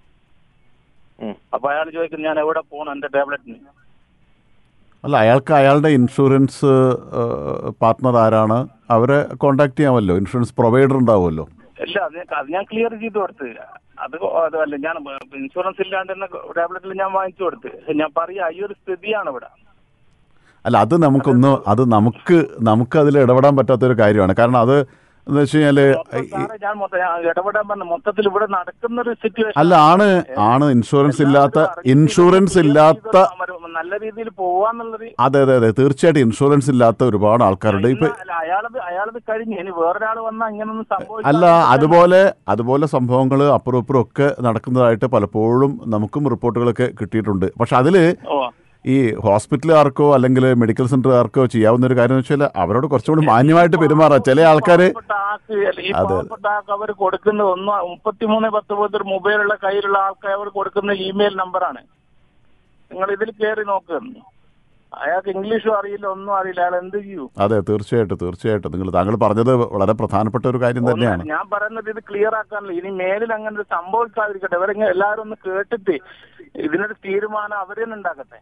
Speaker 3: ഉം.
Speaker 4: അപ്പൊ അയാൾ ചോദിക്കും ഞാൻ എവിടെ പോകണം എന്റെ ടാബ്ലറ്റിന്
Speaker 2: അല്ല അയാൾക്ക് അയാളുടെ ഇൻഷുറൻസ് പാർട്ട്ണർ ആരാണ് അവരെ കോണ്ടാക്ട് ചെയ്യാമല്ലോ ഇൻഷുറൻസ് പ്രൊവൈഡർ ഉണ്ടാവുമല്ലോ
Speaker 4: ഇല്ല അത് ഞാൻ- അത് ഞാൻ ക്ലിയർ ചെയ്ത് കൊടുത്ത് അത് കൊ- അതല്ല ഞാൻ ഇൻഷുറൻസ് ഇല്ലാണ്ട് തന്നെ ടാബ്ലറ്റിൽ ഞാൻ വാങ്ങിച്ചു കൊടുത്ത് ഞാൻ പറയാ ഈ ഒരു സ്ഥിതിയാണ് ഇവിടെ
Speaker 2: അല്ല അത് നമുക്കൊന്ന് അത് നമുക്ക് നമുക്ക് അതിൽ ഇടപെടാൻ പറ്റാത്തൊരു കാര്യമാണ് കാരണം അത് എന്ന് വെച്ച് കഴിഞ്ഞാൽ
Speaker 4: മൊത്തം സാറേ ഞാൻ മൊത്തം ഞാൻ ഇടപെടാൻ പറഞ്ഞ മൊത്തത്തിൽ ഇവിടെ നടക്കുന്ന ഒരു സിറ്റുവേഷൻ
Speaker 2: അല്ല ആണ് ആണ് ഇൻഷുറൻസ് ഇല്ലാത്ത ഇൻഷുറൻസ് ഇല്ലാത്ത
Speaker 4: നല്ല രീതിയിൽ പോവാന്നുള്ളൊരു
Speaker 2: അതെ അതെ അതെ തീർച്ചയായിട്ടും ഇൻഷുറൻസ് ഇല്ലാത്ത ഒരുപാട് ആൾക്കാരുണ്ട് ഇപ്പൊ
Speaker 4: ഇല്ല, അല്ല, അയാളത് അയാളത് കഴിഞ്ഞു ഇനി വേറൊരാൾ വന്നാൽ ഇങ്ങനൊന്നും സംഭവിക്കില്ല
Speaker 2: അല്ല അതുപോലെ അതുപോലെ സംഭവങ്ങൾ അപ്പുറം ഇപ്പുറം ഒക്കെ നടക്കുന്നതായിട്ട് പലപ്പോഴും നമുക്കും റിപ്പോർട്ടുകളൊക്കെ കിട്ടിയിട്ടുണ്ട് പക്ഷെ അതിൽ
Speaker 4: ഓ
Speaker 2: ഈ ഹോസ്പിറ്റലുകാർക്കോ അല്ലെങ്കിൽ മെഡിക്കൽ സെന്ററുകാർക്കോ ചെയ്യാവുന്ന ഒരു കാര്യം എന്ന് വെച്ചാൽ അവരോട് കുറച്ചുകൂടി മാന്യമായിട്ട് പെരുമാറാം ചില ആൾക്കാർ
Speaker 4: പാവപ്പെട്ട ആൾക്ക് അല്ല, ഈ
Speaker 2: അതെ.
Speaker 4: പാവപ്പെട്ട ആൾക്ക് അവർ കൊടുക്കുന്ന ഒന്ന് മുപ്പത്തിമൂന്ന് പത്ത് പോലത്തെ ഒരു മൊബൈലുള്ള കയ്യിലുള്ള ആൾക്ക് അവർ കൊടുക്കുന്ന ഇമെയിൽ നമ്പറാണ് നിങ്ങൾ ഇതിൽ കയറി നോക്ക് അയാൾക്ക് ഇംഗ്ലീഷും അറിയില്ല ഒന്നും അറിയില്ല അയാൾ എന്ത് ചെയ്യൂ
Speaker 2: അതെ തീർച്ചയായിട്ടും തീർച്ചയായിട്ടും നിങ്ങൾ താങ്കൾ പറഞ്ഞത് വളരെ പ്രധാനപ്പെട്ട ഒരു കാര്യം തന്നെയാണ്
Speaker 4: ഒന്ന് ഞാൻ പറയുന്നത് ഇത് ക്ലിയർ ആക്കാനല്ല ഇനി മേലിൽ അങ്ങനെ ഒരു സംഭവിക്കാതിരിക്കട്ടെ ഇവരെങ്ങനെ എല്ലാവരും ഒന്ന് കേട്ടിട്ട് ഇതിനൊരു തീരുമാനം അവർ തന്നെ ഉണ്ടാക്കട്ടെ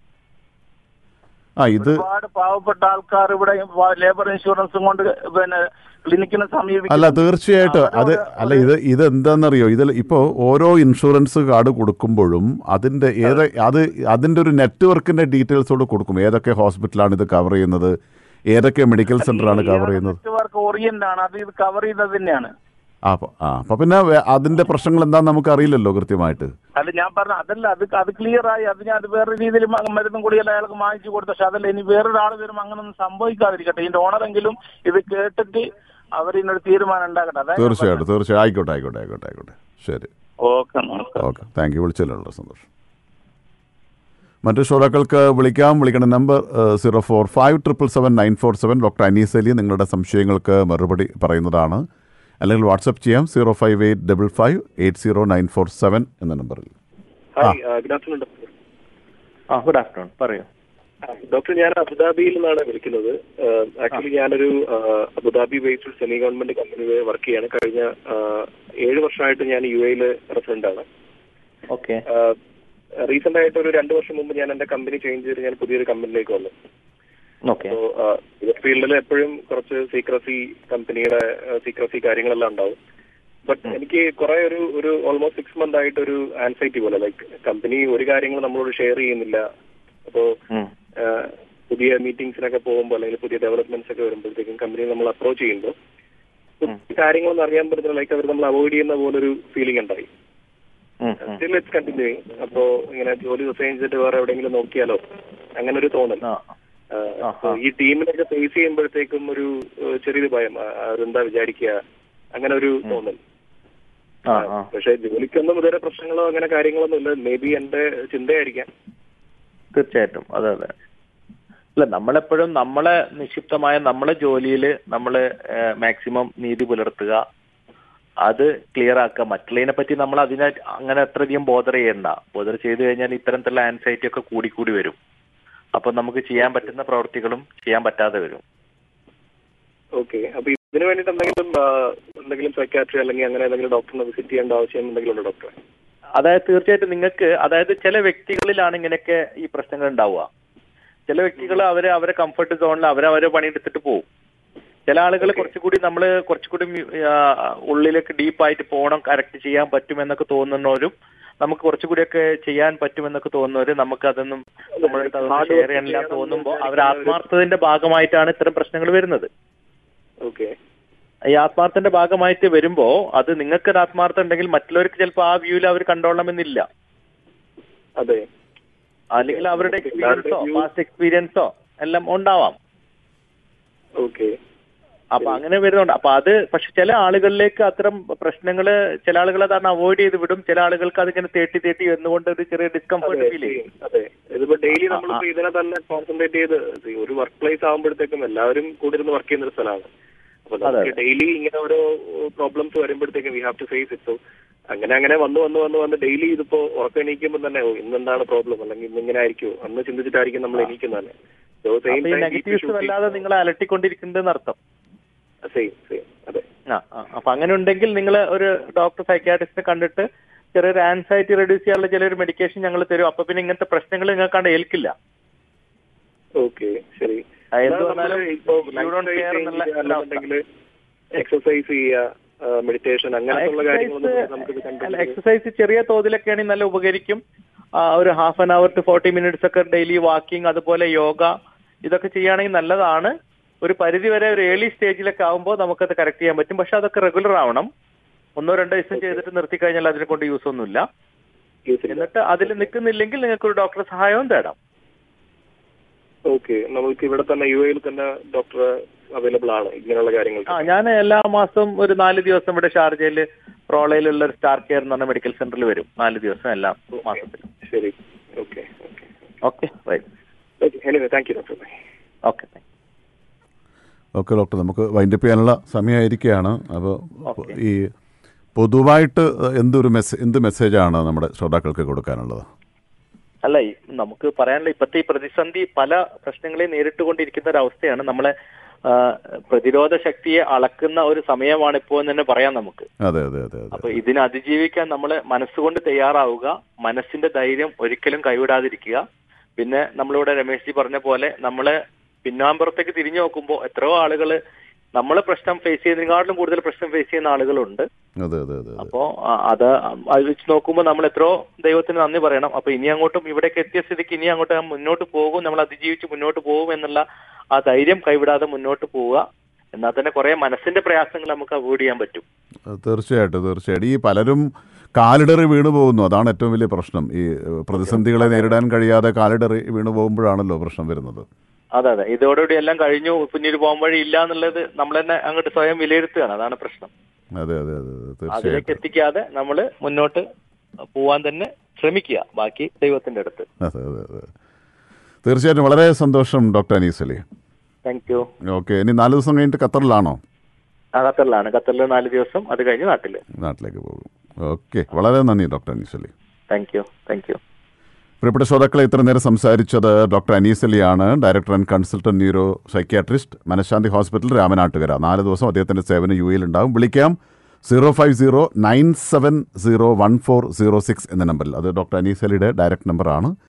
Speaker 2: ആ ഇത്
Speaker 4: ഒരുപാട് പാവപ്പെട്ട ആൾക്കാർ ഇവിടെ ലേബർ ഇൻഷുറൻസും കൊണ്ട് പിന്നെ ക്ലിനിക്കിനെ
Speaker 2: അല്ല
Speaker 4: സമീപിക്കും
Speaker 2: തീർച്ചയായിട്ടും അത്
Speaker 4: അവരോട്
Speaker 2: അല്ല ഇത് ഇത് എന്താണെന്നറിയോ ഇതിൽ ഇപ്പോൾ ഓരോ ഇൻഷുറൻസ് കാർഡ് കൊടുക്കുമ്പോഴും അതിൻ്റെ ഏത് അത് അതിൻ്റെ ഒരു നെറ്റ്വർക്കിൻ്റെ ഡീറ്റെയിൽസോട് കൊടുക്കും ഏതൊക്കെ ഹോസ്പിറ്റലാണ് ഇത് കവർ ചെയ്യുന്നത് ഏതൊക്കെ മെഡിക്കൽ സെൻ്ററാണ് കവർ ചെയ്യുന്നത്
Speaker 4: നെറ്റ്വർക്ക് ഓറിയന്റ് ആണ് അത് ഇത് കവർ ചെയ്യുന്നത് തന്നെയാണ്
Speaker 2: ആ അപ്പോൾ ആ അപ്പോൾ പിന്നെ വേ- അതിൻ്റെ പ്രശ്നങ്ങൾ എന്താണെന്ന് നമുക്ക് അറിയില്ലല്ലോ കൃത്യമായിട്ട്
Speaker 4: അല്ല ഞാൻ പറഞ്ഞ അതല്ല അത് അത് ക്ലിയർ ആയി അത് ഞാൻ അത് വേറെ രീതിയിൽ മ- മരുന്നും കൂടിയെല്ലാം അയാൾക്ക് വാങ്ങിച്ചു കൊടുത്തു പക്ഷെ അതല്ല ഇനി വേറൊരാൾ വരുമ്പോൾ അങ്ങനൊന്നും സംഭവിക്കാതിരിക്കട്ടെ ഇതിന്റെ ഓണറെങ്കിലും ഇത് കേട്ടിട്ട് അവർ ഇതിനൊരു തീരുമാനം ഉണ്ടാക്കട്ടെ അതായത്
Speaker 2: തീർച്ചയായിട്ടും തീർച്ചയായും ആയിക്കോട്ടെ ആയിക്കോട്ടെ ആയിക്കോട്ടെ ആയിക്കോട്ടെ ശരി
Speaker 4: ഓക്കെ നമസ്കാരം
Speaker 2: ഓക്കെ താങ്ക് യു വിളിച്ചല്ലോ സന്തോഷം മറ്റു ശ്രോതാക്കൾക്ക് വിളിക്കാം വിളിക്കേണ്ട number zero four five triple seven nine four seven doctor Anees Ali നിങ്ങളുടെ സംശയങ്ങൾക്ക് മറുപടി പറയുന്നതാണ് അല്ലെങ്കിൽ വാട്സപ്പ് ചെയ്യാം zero five eight double five eight zero nine four seven എന്ന നമ്പറിൽ
Speaker 7: ഹായ് ഗുഡ് ആഫ്റ്റർനൂൺ ഡോക്ടർ
Speaker 3: ആ ഗുഡ് ആഫ്റ്റർനൂൺ പറയൂ
Speaker 7: ഡോക്ടർ ഞാൻ അബുദാബിയിൽ നിന്നാണ് വിളിക്കുന്നത് ആക്ച്വലി ഞാനൊരു ആ, അബുദാബി ബേസ്ഡ് സെമി ഗവൺമെന്റ് കമ്പനിയിൽ വർക്ക് ചെയ്യാണ് കഴിഞ്ഞ ആ, ഏഴ് വർഷമായിട്ട് ഞാൻ യു എയിൽ റെസിഡന്റ് ആണ്
Speaker 3: ഓക്കെ
Speaker 7: റീസെന്റ് ആയിട്ട് ഒരു രണ്ട് വർഷം മുമ്പ് ഞാൻ എന്റെ കമ്പനി ചേഞ്ച് ചെയ്ത് ഞാൻ പുതിയൊരു കമ്പനിയിലേക്ക് വന്നു
Speaker 3: ഓക്കെ
Speaker 7: സോ ഫീൽഡിൽ എപ്പോഴും കുറച്ച് സീക്രസി കമ്പനിയുടെ സീക്രസി കാര്യങ്ങളെല്ലാം ഉണ്ടാവും ബട്ട് എനിക്ക് കുറെ ഒരു ഒരു ഓൾമോസ്റ്റ് സിക്സ് മന്ത് ആയിട്ട് ഒരു ആൻസൈറ്റി പോലെ ലൈക്ക് കമ്പനി ഒരു കാര്യങ്ങൾ നമ്മളോട് ഷെയർ ചെയ്യുന്നില്ല അപ്പോ ആ, പുതിയ മീറ്റിംഗ്സിനൊക്കെ പോകുമ്പോൾ അല്ലെങ്കിൽ പുതിയ ഡെവലപ്മെന്റ്സ് ഒക്കെ വരുമ്പോഴത്തേക്കും കമ്പനി നമ്മൾ അപ്രോച്ച് ചെയ്യുമ്പോൾ പുതിയ കാര്യങ്ങളൊന്നും അറിയാൻ പറ്റുന്ന ലൈക്ക് അവർ നമ്മൾ അവോയ്ഡ് ചെയ്യുന്ന പോലൊരു ഫീലിംഗ് ഉണ്ടായി സ്റ്റിൽ ഇറ്റ്സ് കണ്ടിന്യൂയിങ് അപ്പോ ഇങ്ങനെ ജോലി റിസൈൻ ചെയ്തിട്ട് വേറെ എവിടെയെങ്കിലും നോക്കിയാലോ അങ്ങനെ ഒരു തോന്നൽ
Speaker 3: ആ
Speaker 7: ആ, അപ്പൊ ഈ ടീമിനൊക്കെ ഫേസ് ചെയ്യുമ്പോഴത്തേക്കും ഒരു ഏഹ്, ചെറിയൊരു ഭയം ആ, അവരെന്താ വിചാരിക്കുക അങ്ങനെ ഒരു തോന്നൽ
Speaker 3: ആ ആ
Speaker 7: പക്ഷെ ജോലിക്കൊന്നും ഇതുവരെ പ്രശ്നങ്ങളോ അങ്ങനെ കാര്യങ്ങളൊന്നും ഇല്ല മേ ബി എന്റെ ചിന്തയായിരിക്കാം
Speaker 3: തീർച്ചയായിട്ടും അതെ അതെ അല്ല നമ്മളെപ്പോഴും നമ്മളെ നിക്ഷിപ്തമായ നമ്മളെ ജോലിയിൽ നമ്മൾ മാക്സിമം നീതി പുലർത്തുക അത് ക്ലിയർ ആക്കുക മറ്റുള്ളതിനെ പറ്റി നമ്മൾ അതിനെ അങ്ങനെ അത്രയധികം ബോധർ ചെയ്യണ്ട ബോധർ ചെയ്തു കഴിഞ്ഞാൽ ഇത്തരത്തിലുള്ള ആൻസൈറ്റി ഒക്കെ കൂടി കൂടി വരും അപ്പൊ നമുക്ക് ചെയ്യാൻ പറ്റുന്ന പ്രവൃത്തികളും ചെയ്യാൻ പറ്റാതെ വരും
Speaker 7: ഓക്കെ അപ്പൊ ഇതിനു വേണ്ടിയിട്ട് എന്തെങ്കിലും ആ, എന്തെങ്കിലും സൈക്കാട്രി അല്ലെങ്കിൽ അങ്ങനെ എന്തെങ്കിലും ഡോക്ടറിനെ വിസിറ്റ് ചെയ്യേണ്ട ആവശ്യം എന്തെങ്കിലും ഉണ്ടോ ഡോക്ടറെ
Speaker 3: അതായത് തീർച്ചയായിട്ടും നിങ്ങൾക്ക് അതായത് ചില വ്യക്തികളിലാണ് ഇങ്ങനെയൊക്കെ ഈ പ്രശ്നങ്ങൾ ഉണ്ടാവുക ചില വ്യക്തികൾ അവര് അവരെ കംഫർട്ട് സോണിൽ അവരവരെ പണിയെടുത്തിട്ട് പോകും ചില ആളുകൾ കുറച്ചുകൂടി നമ്മൾ കുറച്ചുകൂടി ആ, ഉള്ളിലേക്ക് ഡീപ്പായിട്ട് പോകണം കറക്റ്റ് ചെയ്യാൻ പറ്റുമെന്നൊക്കെ തോന്നുന്നവരും നമുക്ക് കുറച്ചുകൂടിയൊക്കെ ചെയ്യാൻ പറ്റുമെന്നൊക്കെ തോന്നുന്നവര് നമുക്ക് അതൊന്നും നമ്മുടെ അടുത്ത് അതൊന്നും ഷെയർ ചെയ്യാനില്ല തോന്നുമ്പോൾ അവർ ആത്മാർത്ഥതയുടെ ഭാഗമായിട്ടാണ് ഇത്തരം പ്രശ്നങ്ങൾ വരുന്നത്
Speaker 7: ഓക്കെ
Speaker 3: ഈ ആത്മാർത്ഥന്റെ ഭാഗമായിട്ട് വരുമ്പോ അത് നിങ്ങൾക്ക് ഒരു ആത്മാർത്ഥം ഉണ്ടെങ്കിൽ മറ്റുള്ളവർക്ക് ചിലപ്പോൾ ആ വ്യൂവിൽ അവർ കണ്ടോളണമെന്നില്ല
Speaker 7: അതെ
Speaker 3: അല്ലെങ്കിൽ അവരുടെ എക്സ്പീരിയൻസോ പാസ്റ്റ് എക്സ്പീരിയൻസോ എല്ലാം ഉണ്ടാവാം
Speaker 7: ഓക്കെ
Speaker 3: അപ്പൊ അങ്ങനെ വരുന്നുണ്ട് അപ്പൊ അത് പക്ഷെ ചില ആളുകളിലേക്ക് അത്തരം പ്രശ്നങ്ങള് ചില ആളുകൾ അതാണ് അവോയ്ഡ് ചെയ്ത് വിടും ചില ആളുകൾക്ക് അതിങ്ങനെ തേട്ടി തേട്ടി വന്നുകൊണ്ട് ഒരു ചെറിയ ഡിസ്കംഫർട്ട് ഫീൽ ചെയ്യും
Speaker 7: അതെ ഇതിപ്പോ ഡെയിലി നമ്മളിപ്പോ ഇതിനെ തന്നെ കോൺസെൻട്രേറ്റ് ചെയ്ത് see, ഒരു വർക്ക് പ്ലേസ് ആകുമ്പോഴത്തേക്കും എല്ലാവരും കൂടി ഇരുന്ന് വർക്ക് ചെയ്യുന്ന ഒരു സ്ഥലമാണ് അപ്പൊ നമുക്ക് ഡെയിലി ഇങ്ങനെ ഓരോ പ്രോബ്ലംസ് വരുമ്പോഴത്തേക്കും we have to face it so അങ്ങനെ അങ്ങനെ വന്ന് വന്ന് വന്ന് വന്ന് ഡെയിലി ഇതിപ്പോ ഉറക്കം തന്നെ ഓ ഇന്നെന്താണ് പ്രോബ്ലം അല്ലെങ്കിൽ ഇന്ന് ഇങ്ങനെ ആയിരിക്കുമോ അന്ന് ചിന്തിച്ചിട്ടായിരിക്കും നമ്മൾ എണീക്കുന്നത് തന്നെ സോ സെയിം
Speaker 3: അപ്പൊ ഈ നെഗറ്റീവ്സ് വല്ലാതെ നിങ്ങളെ അലട്ടിക്കൊണ്ടിരിക്കുന്നുണ്ടെന്ന് അർത്ഥം
Speaker 7: സെയിം സെയിം അതെ
Speaker 3: ആ ആ. അപ്പൊ അങ്ങനെ ഉണ്ടെങ്കിൽ നിങ്ങൾ ഒരു ഡോക്ടർ സൈക്കാട്രിസ്റ്റിനെ കണ്ടിട്ട് ചെറിയൊരു ആൻസൈറ്റി റെഡ്യൂസ് ചെയ്യാനുള്ള ചിലൊരു മെഡിക്കേഷൻ ഞങ്ങൾ തരും അപ്പൊ പിന്നെ ഇങ്ങനത്തെ പ്രശ്നങ്ങൾ നിങ്ങൾക്കാണ്ട് ഏൽക്കില്ല
Speaker 7: ഓക്കെ ശരി
Speaker 3: ആ, എന്ത് വന്നാലും
Speaker 7: ഇപ്പോ
Speaker 3: you don't care എന്നുള്ള
Speaker 7: അല്ലാന്നുണ്ടെങ്കിൽ എക്സസൈസ് ചെയ്യുക മെഡിറ്റേഷൻ അങ്ങനത്തുള്ള കാര്യങ്ങളൊന്നും നമുക്ക്
Speaker 3: എക്സസൈസ് ചെറിയ തോതിലൊക്കെയാണെങ്കിൽ നല്ല ഉപകരിക്കും ആ, ഒരു half an hour to forty minutes ഒക്കെ ഡെയിലി വാക്കിംഗ് അതുപോലെ യോഗ ഇതൊക്കെ ചെയ്യുകയാണെങ്കിൽ നല്ലതാണ് ഒരു പരിധി വരെ ഒരു ഏർലി സ്റ്റേജിലൊക്കെ ആകുമ്പോൾ നമുക്കത് കറക്റ്റ് ചെയ്യാൻ പറ്റും പക്ഷെ അതൊക്കെ റെഗുലർ ആവണം ഒന്നോ രണ്ടോ ദിവസം ചെയ്തിട്ട് നിർത്തി കഴിഞ്ഞാൽ അതിനെ കൊണ്ട് യൂസ് ഒന്നുമില്ല എന്നിട്ട് അതിൽ നിൽക്കുന്നില്ലെങ്കിൽ നിങ്ങൾക്ക് ഒരു ഡോക്ടറെ സഹായവും തേടാം
Speaker 7: ഓക്കെ നമുക്ക് ഇവിടെ തന്നെ യു എയിൽ തന്നെ ഡോക്ടർ അവൈലബിൾ ആണ് ഇങ്ങനെയുള്ള കാര്യങ്ങൾ
Speaker 3: ആ ഞാൻ എല്ലാ മാസവും ഒരു നാല് ദിവസം ഇവിടെ ഷാർജയിൽ റോളയിലുള്ള ഒരു സ്റ്റാർ കെയർ എന്ന് പറഞ്ഞ മെഡിക്കൽ സെന്ററിൽ വരും നാല് ദിവസം എല്ലാ മാസത്തിലും
Speaker 7: ശരി okay okay
Speaker 3: okay right
Speaker 7: okay anyway thank you doctor
Speaker 3: okay thank
Speaker 2: okay doctor നമുക്ക് വൈൻഡപ്പ് ചെയ്യാനുള്ള സമയമായിരിക്കുകയാണ് അപ്പോൾ ഈ പൊതുവായിട്ട് എന്തൊരു മെസ്സേജ് എന്ത് മെസ്സേജാണ് നമ്മുടെ ശ്രോതാക്കൾക്ക് കൊടുക്കാനുള്ളത്
Speaker 3: അല്ല ഈ നമുക്ക് പറയാനുള്ള ഇപ്പോഴത്തെ ഈ പ്രതിസന്ധി പല പ്രശ്നങ്ങളെ നേരിട്ടുകൊണ്ടിരിക്കുന്ന ഒരു അവസ്ഥയാണ് നമ്മളെ ആ, പ്രതിരോധ ശക്തിയെ അളക്കുന്ന ഒരു സമയമാണ് ഇപ്പോൾ എന്ന് തന്നെ പറയാം നമുക്ക്
Speaker 2: അതെ അതെ അതെ അതെ
Speaker 3: അപ്പൊ ഇതിനെ അതിജീവിക്കാൻ നമ്മൾ മനസ്സുകൊണ്ട് തയ്യാറാവുക മനസ്സിന്റെ ധൈര്യം ഒരിക്കലും കൈവിടാതിരിക്കുക പിന്നെ നമ്മളിവിടെ രമേശ് ജി പറഞ്ഞ പോലെ നമ്മള് പിന്നാമ്പുറത്തേക്ക് തിരിഞ്ഞു നോക്കുമ്പോൾ എത്രയോ ആളുകൾ നമ്മൾ പ്രശ്നം ഫേസ് ചെയ്യുന്നതിനെക്കാട്ടിലും കൂടുതൽ പ്രശ്നം ഫേസ് ചെയ്യുന്ന ആളുകളുണ്ട്
Speaker 2: അതെ അതെ അതെ അതെ
Speaker 3: അപ്പോ ആ, അത് അത് വെച്ച് നോക്കുമ്പോൾ നമ്മൾ എത്രയോ ദൈവത്തിന് നന്ദി പറയണം അപ്പൊ ഇനി അങ്ങോട്ടും ഇവിടേക്ക് എത്തിയ സ്ഥിതിക്ക് ഇനി അങ്ങോട്ട് മുന്നോട്ട് പോകും നമ്മൾ അതിജീവിച്ച് മുന്നോട്ട് പോകും എന്നുള്ള ആ ധൈര്യം കൈവിടാതെ മുന്നോട്ട് പോവുക എന്നാൽ തന്നെ കുറെ മനസ്സിന്റെ പ്രയാസങ്ങൾ നമുക്ക് അവോയ്ഡ് ചെയ്യാൻ പറ്റും
Speaker 2: അത് തീർച്ചയായിട്ടും തീർച്ചയായിട്ടും ഈ പലരും കാലിടറി വീണു പോകുന്നു അതാണ് ഏറ്റവും വലിയ പ്രശ്നം ഈ ഏഹ്, പ്രതിസന്ധികളെ നേരിടാൻ കഴിയാതെ കാലിടറി വീണു പോകുമ്പോഴാണല്ലോ പ്രശ്നം വരുന്നത്
Speaker 3: അതെ അതെ ഇതോടുകൂടി എല്ലാം കഴിഞ്ഞു പിന്നീട് പോകാൻ വഴി ഇല്ല എന്നുള്ളത് നമ്മൾ തന്നെ അങ്ങോട്ട് സ്വയം വിലയിരുത്തുകയാണ് അതാണ് പ്രശ്നം
Speaker 2: അതെ അതെ അതെ അതെ
Speaker 3: അതിലേക്ക്
Speaker 2: തീർച്ചയായിട്ടും
Speaker 3: എത്തിക്കാതെ നമ്മൾ മുന്നോട്ട് പോവാൻ തന്നെ ശ്രമിക്കുക ബാക്കി ദൈവത്തിന്റെ അടുത്ത്
Speaker 2: അതെ അതെ അതെ തീർച്ചയായിട്ടും വളരെ സന്തോഷം doctor Anees Ali
Speaker 3: thank you
Speaker 2: okay ഇനി നാല് ദിവസം കഴിഞ്ഞിട്ട് ഖത്തറിലാണോ
Speaker 3: ആ ഖത്തറിലാണ് ഖത്തറിൽ നാല് ദിവസം അത് കഴിഞ്ഞ് നാട്ടില്
Speaker 2: നാട്ടിലേക്ക് പോകും ഓക്കെ വളരെ നന്ദി doctor Anees Ali
Speaker 3: thank you thank you
Speaker 2: പ്രിയപ്പെട്ട ശ്രോതാക്കളെ ഇത്ര നേരം സംസാരിച്ചത് ഡോക്ടർ അനീസ് അലിയാണ് director and consultant neuro psychiatrist Manashanthi hospital Ramanattukara നാല് ദിവസം അദ്ദേഹത്തിന്റെ സേവനം യു എയിൽ ഉണ്ടാവും വിളിക്കാം zero five zero nine seven zero one four zero six എന്ന നമ്പറിൽ അത് ഡോക്ടർ അനീസ് അലിയുടെ ഡയറക്ട് നമ്പറാണ്